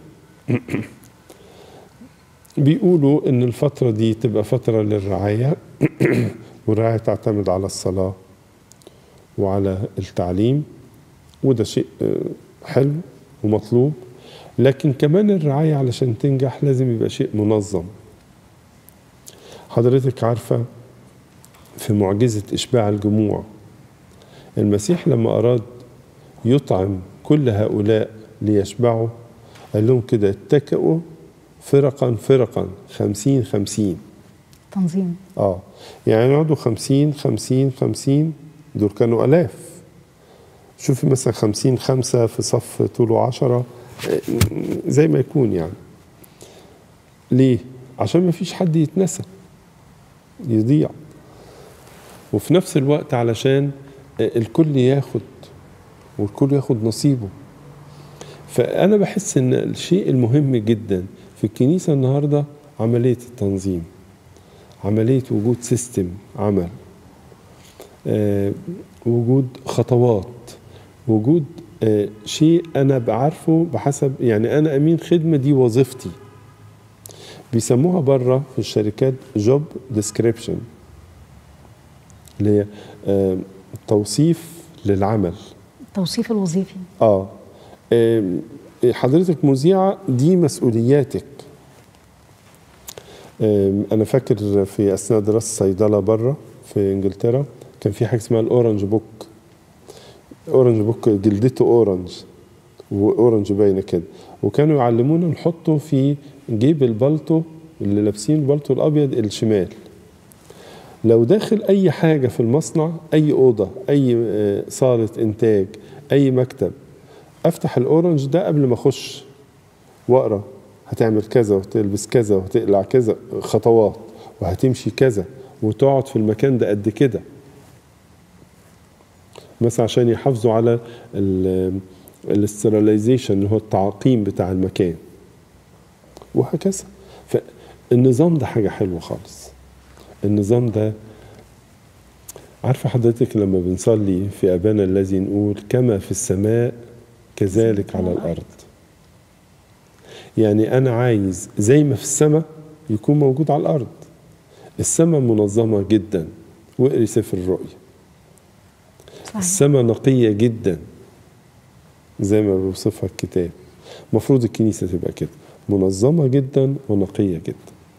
B: بيقولوا إن الفترة دي تبقى فترة للرعاية والرعاية تعتمد على الصلاة وعلى التعليم وده شيء آه، حلو ومطلوب لكن كمان الرعاية علشان تنجح لازم يبقى شيء منظم حضرتك عارفة في معجزة إشباع الجموع المسيح لما أراد يطعم كل هؤلاء ليشبعوا قال لهم كده اتكئوا فرقا فرقا خمسين خمسين
A: تنظيم
B: اه يعني يقعدوا 50 50 50 دول كانوا آلاف شوفي مثلا 50 خمسة في صف طوله 10 زي ما يكون يعني ليه؟ عشان ما فيش حد يتنسى يضيع وفي نفس الوقت علشان الكل ياخد والكل ياخد نصيبه فأنا بحس إن الشيء المهم جدا في الكنيسة النهاردة عملية التنظيم عملية وجود سيستم عمل آه، وجود خطوات وجود آه، شيء أنا بعرفه بحسب يعني أنا أمين خدمة دي وظيفتي بيسموها بره في الشركات جوب ديسكريبشن اللي هي آه، توصيف للعمل
A: التوصيف الوظيفي
B: اه آم، حضرتك مذيعة دي مسؤولياتك آم، أنا فاكر في أثناء دراسة صيدلة بره في إنجلترا كان في حاجة اسمها الأورنج بوك أورنج بوك جلدته أورنج وأورنج باينة كده وكانوا يعلمونا نحطه في جيب البلطو اللي لابسين البلطو الأبيض الشمال لو داخل اي حاجه في المصنع اي اوضه اي آه، صاله انتاج اي مكتب افتح الاورنج ده قبل ما اخش واقرا هتعمل كذا وتلبس كذا وهتقلع كذا خطوات وهتمشي كذا وتقعد في المكان ده قد كده مثلا عشان يحافظوا على الاستراليزيشن اللي هو التعقيم بتاع المكان وهكذا فالنظام ده حاجه حلوه خالص النظام ده عارفه حضرتك لما بنصلي في ابانا الذي نقول كما في السماء كذلك على الارض يعني انا عايز زي ما في السماء يكون موجود على الارض السماء منظمه جدا واقري سفر الرؤيا
A: صحيح.
B: السماء نقيه جدا زي ما بيوصفها الكتاب المفروض الكنيسه تبقى كده منظمه جدا ونقيه جدا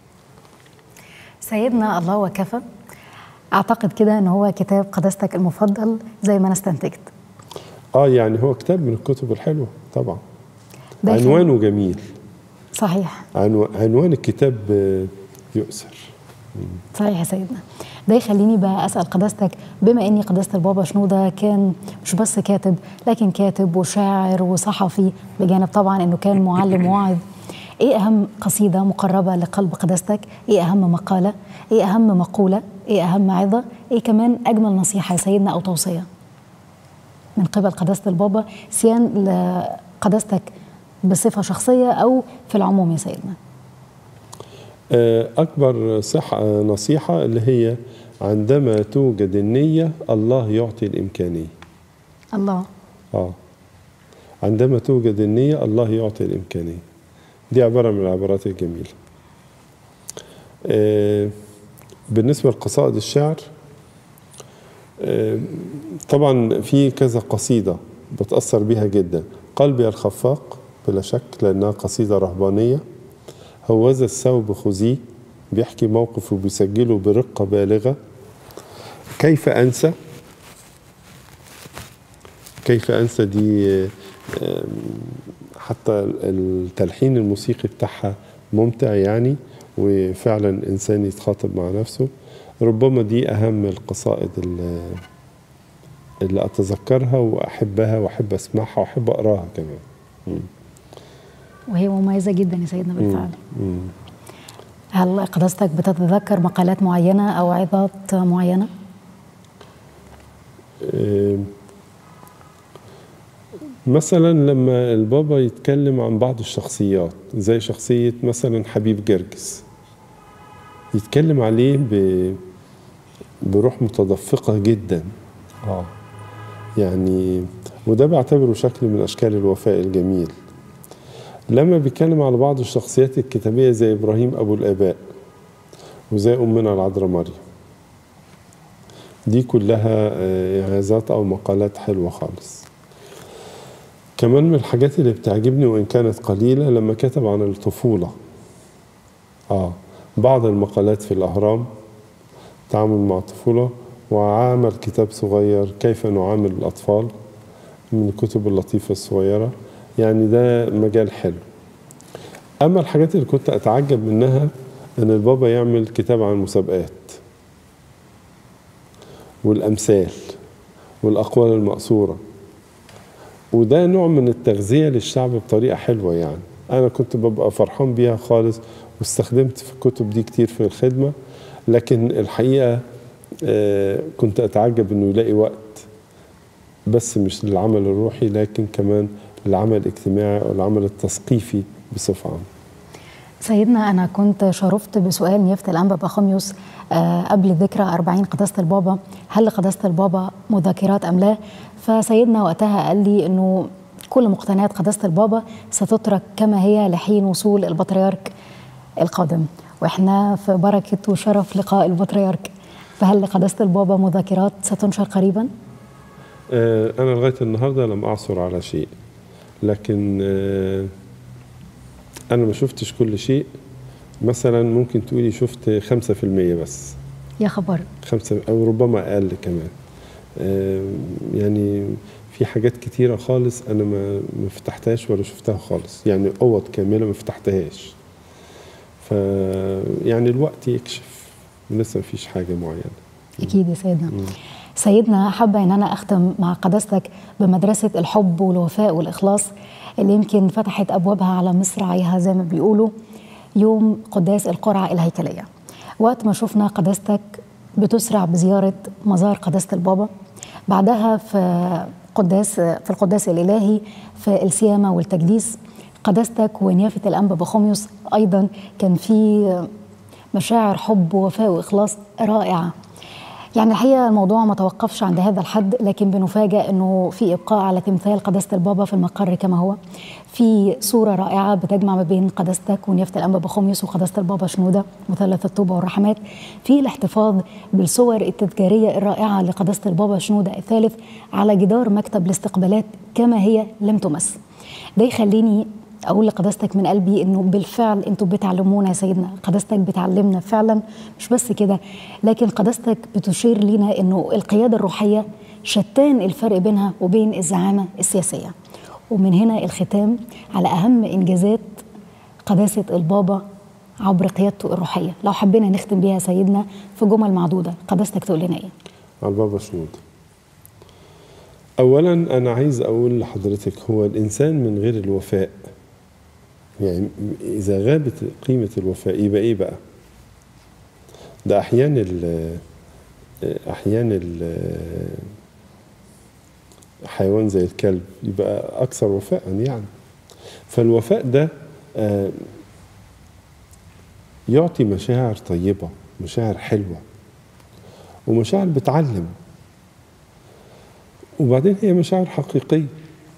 A: سيدنا الله وكفى اعتقد كده ان هو كتاب قداستك المفضل زي ما انا استنتجت
B: اه يعني هو كتاب من الكتب الحلوه طبعا
A: ده يخلي-
B: عنوانه جميل
A: صحيح
B: عنو... عنوان الكتاب آه، يؤثر
A: صحيح يا سيدنا ده يخليني بقى اسال قداستك بما اني قداسه البابا شنوده كان مش بس كاتب لكن كاتب وشاعر وصحفي بجانب طبعا انه كان معلم واعظ ايه اهم قصيده مقربه لقلب قداستك ايه اهم مقاله ايه اهم مقوله ايه اهم عظه ايه كمان اجمل نصيحه يا سيدنا او توصيه من قبل قداسه البابا سيان لقداستك بصفه شخصيه او في العموم يا سيدنا
B: آه، أكبر صحة نصيحة اللي هي عندما توجد النية الله يعطي الإمكانية
A: الله
B: آه عندما توجد النية الله يعطي الإمكانية دي عبارة من العبارات الجميلة آه، بالنسبة لقصائد الشعر آه، طبعا في كذا قصيدة بتأثر بيها جدا قلبي الخفاق بلا شك لأنها قصيدة رهبانية هوذا الثوب خذيه بيحكي موقف وبيسجله برقة بالغة كيف أنسى كيف أنسى دي آم، حتى التلحين الموسيقي بتاعها ممتع يعني وفعلا إنسان يتخاطب مع نفسه ربما دي أهم القصائد اللي, اللي أتذكرها وأحبها وأحب أسمعها وأحب أقراها كمان
A: وهي مميزه جدا يا سيدنا بالفعل
B: مم.
A: هل قداستك بتتذكر مقالات معينة أو عظات معينة؟
B: آم، مثلا لما البابا يتكلم عن بعض الشخصيات زي شخصية مثلا حبيب جرجس يتكلم عليه ب... بروح متدفقة جدا اه يعني وده بعتبره شكل من أشكال الوفاء الجميل لما بيتكلم على بعض الشخصيات الكتابية زي إبراهيم أبو الآباء وزي أمنا العذراء مريم دي كلها آه، عظات أو مقالات حلوة خالص كمان من الحاجات اللي بتعجبني وإن كانت قليلة لما كتب عن الطفولة آه بعض المقالات في الأهرام تعامل مع الطفولة وعمل كتاب صغير كيف نعامل الأطفال من الكتب اللطيفة الصغيرة يعني ده مجال حلو أما الحاجات اللي كنت أتعجب منها ان البابا يعمل كتاب عن المسابقات والامثال والاقوال المقصوره وده نوع من التغذيه للشعب بطريقه حلوه يعني انا كنت ببقى فرحان بيها خالص واستخدمت في الكتب دي كتير في الخدمه لكن الحقيقه آه، كنت اتعجب انه يلاقي وقت بس مش للعمل الروحي لكن كمان للعمل الاجتماعي او العمل التثقيفي بصفه عامه
A: سيدنا أنا كنت شرفت بسؤال نيافة الأنبا بخوميوس آه، قبل ذكرى 40 قداسة البابا هل لقداسة البابا مذاكرات أم لا فسيدنا وقتها قال لي أنه كل مقتنيات قداسة البابا ستترك كما هي لحين وصول البطريرك القادم وإحنا في بركة وشرف لقاء البطريرك فهل لقداسة البابا مذاكرات ستنشر قريبا؟
B: آه، أنا لغاية النهاردة لم أعثر على شيء لكن آه، أنا ما شفتش كل شيء مثلا ممكن تقولي شفت خمسة في المية بس
A: يا خبر
B: خمسة أو ربما أقل كمان آه، يعني في حاجات كتيرة خالص أنا ما ما فتحتهاش ولا شفتها خالص يعني أوض كاملة ما فتحتهاش ف يعني الوقت يكشف لسه مفيش حاجة معينة
A: أكيد يا سيدنا سيدنا حابة أن أنا أختم مع قداستك بمدرسة الحب والوفاء والإخلاص اللي يمكن فتحت أبوابها على مصراعيها زي ما بيقولوا يوم قداس القرعة الهيكلية وقت ما شفنا قداستك بتسرع بزيارة مزار قداسة البابا بعدها في قداس في القداس الإلهي في السيامة والتجديس قداستك ونيافة الأنبا بخوميوس أيضا كان في مشاعر حب ووفاء وإخلاص رائعة يعني الحقيقه الموضوع ما توقفش عند هذا الحد لكن بنفاجأ انه في ابقاء على تمثال قداسه البابا في المقر كما هو في صوره رائعه بتجمع ما بين قداستك ونيافه الانبا بخوميوس وقداسه البابا شنوده مثلث الطوبه والرحمات في الاحتفاظ بالصور التذكاريه الرائعه لقداسه البابا شنوده الثالث على جدار مكتب الاستقبالات كما هي لم تمس ده يخليني اقول لقداستك من قلبي انه بالفعل انتوا بتعلمونا يا سيدنا قداستك بتعلمنا فعلا مش بس كده لكن قداستك بتشير لينا انه القياده الروحيه شتان الفرق بينها وبين الزعامه السياسيه ومن هنا الختام على اهم انجازات قداسه البابا عبر قيادته الروحيه لو حبينا نختم بيها يا سيدنا في جمل معدوده قداستك تقول لنا ايه
B: على البابا شنود اولا انا عايز اقول لحضرتك هو الانسان من غير الوفاء يعني اذا غابت قيمه الوفاء يبقى ايه بقى ده احيانا ال احيانا ال حيوان زي الكلب يبقى اكثر وفاء يعني فالوفاء ده آه، يعطي مشاعر طيبه مشاعر حلوه ومشاعر بتعلم وبعدين هي مشاعر حقيقيه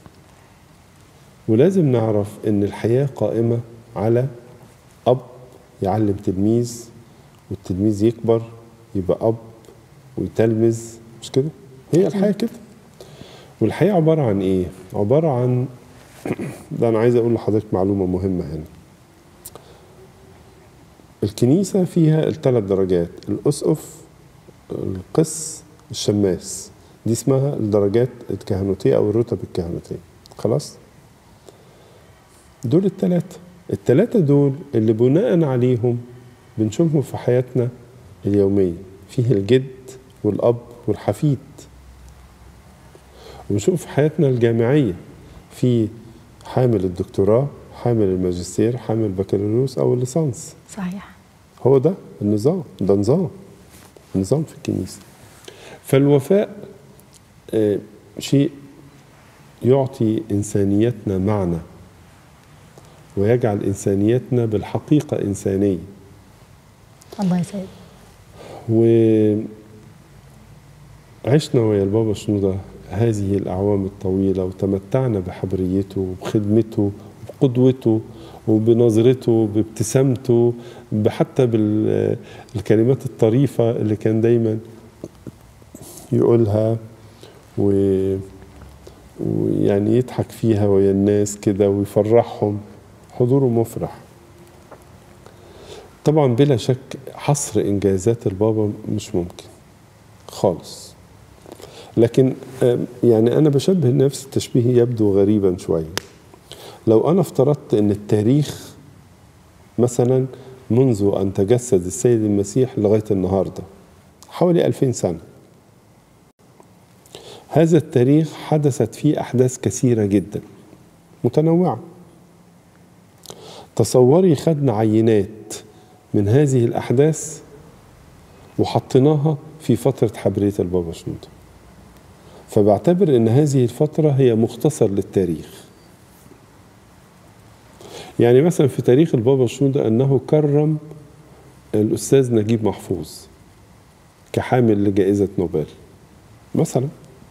B: ولازم نعرف ان الحياه قائمه على اب يعلم تلميذ والتلميذ يكبر يبقى اب ويتلمذ مش كده هي الحياه كده والحياه عباره عن ايه عباره عن ده انا عايز اقول لحضرتك معلومه مهمه هنا الكنيسه فيها الثلاث درجات الاسقف القس الشماس دي اسمها الدرجات الكهنوتيه او الرتب الكهنوتيه خلاص دول الثلاثه الثلاثه دول اللي بناء عليهم بنشوفهم في حياتنا اليوميه فيه الجد والاب والحفيد ونشوف في حياتنا الجامعيه في حامل الدكتوراه حامل الماجستير حامل البكالوريوس او الليسانس
A: صحيح
B: هو ده النظام ده نظام نظام في الكنيسة فالوفاء آه، شيء يعطي إنسانيتنا معنى ويجعل إنسانيتنا بالحقيقة إنسانية
A: الله يسعدك
B: وعشنا ويا البابا شنودة هذه الأعوام الطويلة وتمتعنا بحبريته وبخدمته وبقدوته وبنظرته بابتسامته حتى بالكلمات الطريفة اللي كان دايما يقولها و ويعني يضحك فيها ويا الناس كده ويفرحهم حضوره مفرح طبعا بلا شك حصر انجازات البابا مش ممكن خالص لكن آه، يعني انا بشبه نفس التشبيه يبدو غريبا شويه لو انا افترضت ان التاريخ مثلا منذ أن تجسد السيد المسيح لغاية النهاردة حوالي ألفين سنة هذا التاريخ حدثت فيه أحداث كثيرة جدا متنوعة تصوري خدنا عينات من هذه الأحداث وحطيناها في فترة حبرية البابا شنودة فبعتبر أن هذه الفترة هي مختصر للتاريخ يعني مثلا في تاريخ البابا شنودة أنه كرم الأستاذ نجيب محفوظ كحامل لجائزة نوبل مثلا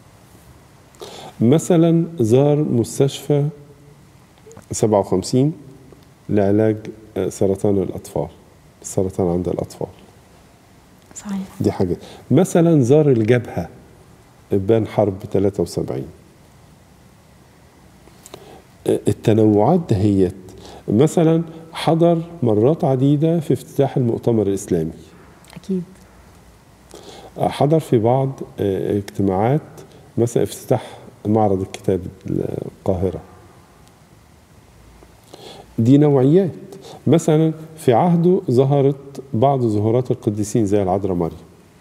B: مثلا زار مستشفى 57 لعلاج سرطان الأطفال السرطان عند الأطفال
A: صحيح
B: دي حاجة مثلا زار الجبهة إبان حرب 73 التنوعات دهيت مثلا حضر مرات عديدة في افتتاح المؤتمر الإسلامي
A: أكيد
B: حضر في بعض اجتماعات مثلا افتتاح معرض الكتاب القاهرة دي نوعيات مثلا في عهده ظهرت بعض ظهورات القديسين زي العذراء مريم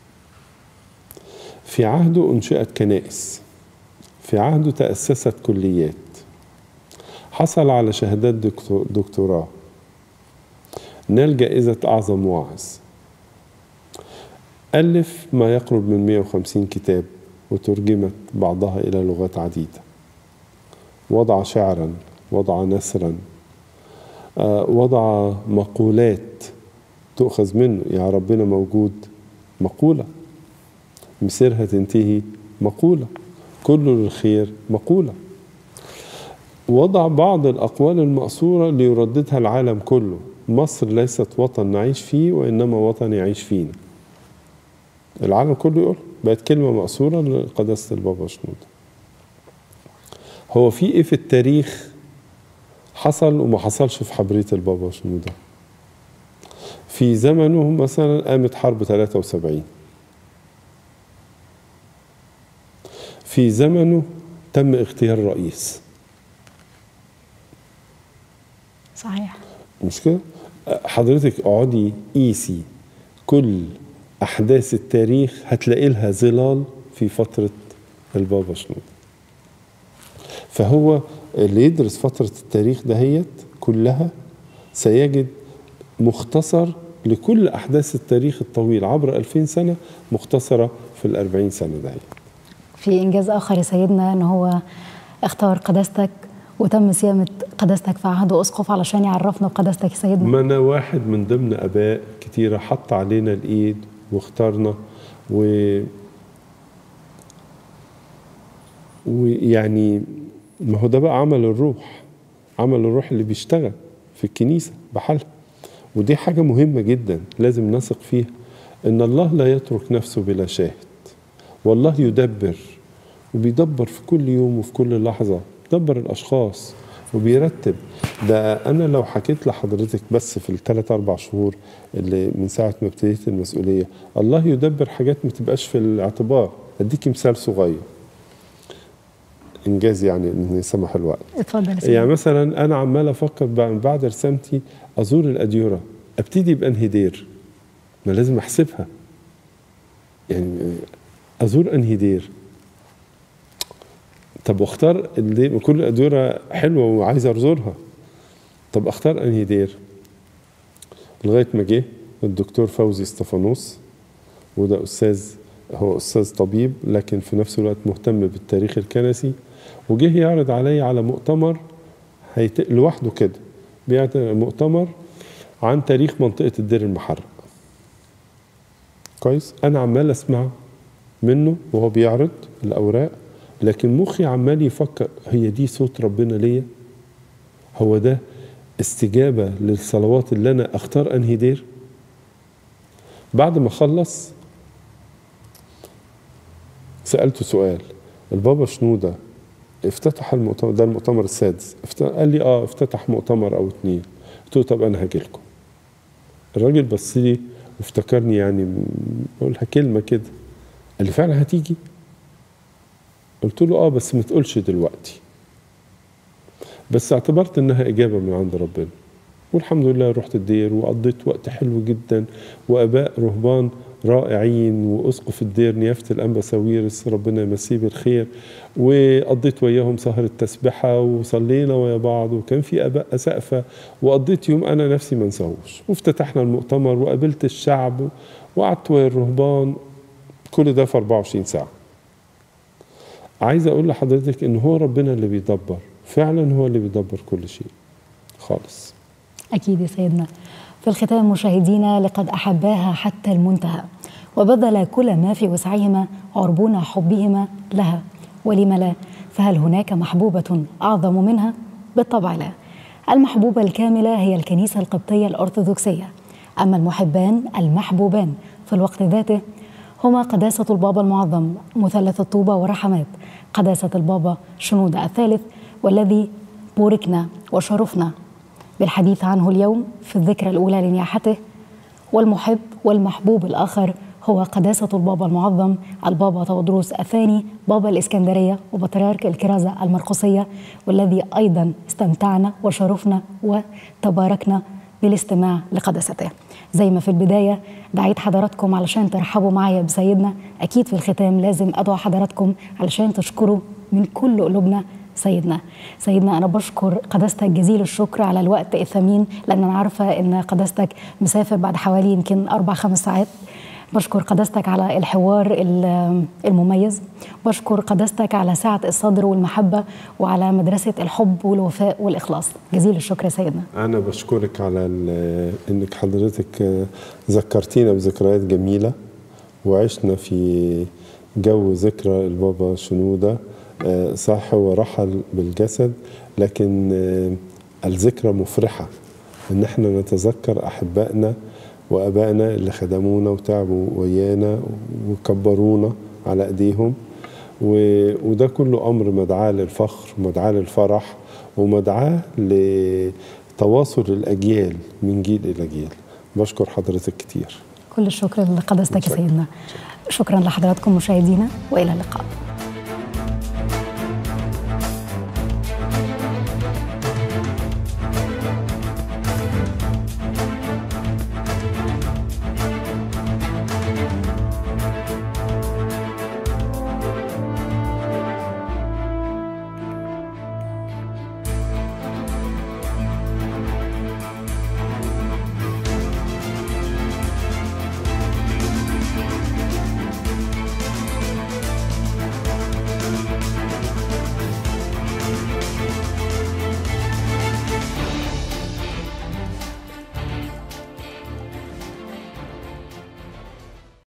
B: في عهده انشئت كنائس في عهده تأسست كليات حصل على شهادات دكتور دكتوراه نال جائزة أعظم واعظ ألف ما يقرب من 150 كتاب وترجمت بعضها إلى لغات عديدة وضع شعرا وضع نثرا وضع مقولات تؤخذ منه يا ربنا موجود مقولة مسيرها تنتهي مقولة كل للخير مقولة وضع بعض الأقوال المأثورة ليرددها العالم كله مصر ليست وطن نعيش فيه وإنما وطن يعيش فينا العالم كله يقول بقت كلمة مأثورة لقداسة البابا شنودة هو في إيه في التاريخ حصل وما حصلش في حبرية البابا شنودة في زمنه مثلا قامت حرب 73 في زمنه تم اغتيال رئيس
A: صحيح
B: مش كده حضرتك اقعدي قيسي كل احداث التاريخ هتلاقي لها ظلال في فتره البابا شنودة فهو اللي يدرس فتره التاريخ دهيت كلها سيجد مختصر لكل احداث التاريخ الطويل عبر 2000 سنه مختصره في الأربعين سنه دهيت
A: في إنجاز آخر يا سيدنا أن هو اختار قداستك وتم صيانة قداستك في عهد أسقف علشان يعرفنا بقداستك يا سيدنا
B: ما أنا واحد من ضمن آباء كتيرة حط علينا الإيد واختارنا و ويعني ما هو ده بقى عمل الروح عمل الروح اللي بيشتغل في الكنيسة بحالها ودي حاجة مهمة جدا لازم نثق فيها إن الله لا يترك نفسه بلا شاهد والله يدبر وبيدبر في كل يوم وفي كل لحظة دبر الأشخاص وبيرتب ده أنا لو حكيت لحضرتك بس في الثلاث أربع شهور اللي من ساعة ما ابتديت المسؤولية الله يدبر حاجات ما تبقاش في الاعتبار أديكي مثال صغير إنجاز يعني إن سمح الوقت
A: اتفضل يا سيدنا
B: يعني مثلا أنا عمال أفكر بعد بعد رسامتي أزور الأديرة أبتدي بأنهي دير ما لازم أحسبها يعني أزور أنهي دير طب واختار اللي كل الأديرة حلوة وعايز أزورها طب أختار أنهي دير لغاية ما جه الدكتور فوزي استفانوس وده أستاذ هو أستاذ طبيب لكن في نفس الوقت مهتم بالتاريخ الكنسي وجه يعرض علي على مؤتمر هيت... لوحده كده بيعرض مؤتمر عن تاريخ منطقة الدير المحرق كويس أنا عمال أسمع منه وهو بيعرض الأوراق لكن مخي عمال يفكر هي دي صوت ربنا ليا هو ده استجابة للصلوات اللي أنا أختار أنهي دير بعد ما خلص سألته سؤال البابا شنودة افتتح المؤتمر ده المؤتمر السادس قال لي اه افتتح مؤتمر او اتنين قلت له طب انا هاجي لكم الراجل بص لي وافتكرني يعني بقولها كلمه كده قال لي فعلا هتيجي قلت له اه بس ما تقولش دلوقتي بس اعتبرت انها اجابه من عند ربنا والحمد لله رحت الدير وقضيت وقت حلو جدا واباء رهبان رائعين واسقف الدير نيافه الانبا ساويرس ربنا يمسيه بالخير وقضيت وياهم سهره تسبحه وصلينا ويا بعض وكان في اباء اسقفه وقضيت يوم انا نفسي ما انساهوش وافتتحنا المؤتمر وقابلت الشعب وقعدت ويا الرهبان كل ده في 24 ساعه عايز اقول لحضرتك ان هو ربنا اللي بيدبر فعلا هو اللي بيدبر كل شيء خالص
A: أكيد يا سيدنا في الختام مشاهدينا لقد أحباها حتى المنتهى وبذل كل ما في وسعهما عربون حبهما لها ولم لا فهل هناك محبوبة أعظم منها؟ بالطبع لا المحبوبة الكاملة هي الكنيسة القبطية الأرثوذكسية أما المحبان المحبوبان في الوقت ذاته هما قداسة البابا المعظم مثلث الطوبة ورحمات قداسة البابا شنودة الثالث والذي بوركنا وشرفنا بالحديث عنه اليوم في الذكرى الأولى لنياحته والمحب والمحبوب الآخر هو قداسة البابا المعظم البابا تودروس الثاني بابا الإسكندرية وبطريرك الكرازة المرقسية والذي أيضا استمتعنا وشرفنا وتباركنا بالاستماع لقداسته زي ما في البداية دعيت حضراتكم علشان ترحبوا معايا بسيدنا أكيد في الختام لازم أدعو حضراتكم علشان تشكروا من كل قلوبنا سيدنا سيدنا أنا بشكر قداستك جزيل الشكر على الوقت الثمين لأن أنا عارفة إن قداستك مسافر بعد حوالي يمكن أربع خمس ساعات بشكر قداستك على الحوار المميز بشكر قداستك على سعة الصدر والمحبة وعلى مدرسة الحب والوفاء والإخلاص جزيل الشكر يا سيدنا
B: أنا بشكرك على إنك حضرتك ذكرتينا بذكريات جميلة وعشنا في جو ذكرى البابا شنودة صح هو رحل بالجسد لكن الذكرى مفرحة إن احنا نتذكر أحبائنا وابائنا اللي خدمونا وتعبوا ويانا وكبرونا على ايديهم وده كله امر مدعاه للفخر ومدعاه للفرح ومدعاه لتواصل الاجيال من جيل الى جيل بشكر حضرتك كتير
A: كل الشكر لقداستك يا سيدنا شكرا لحضراتكم مشاهدينا والى اللقاء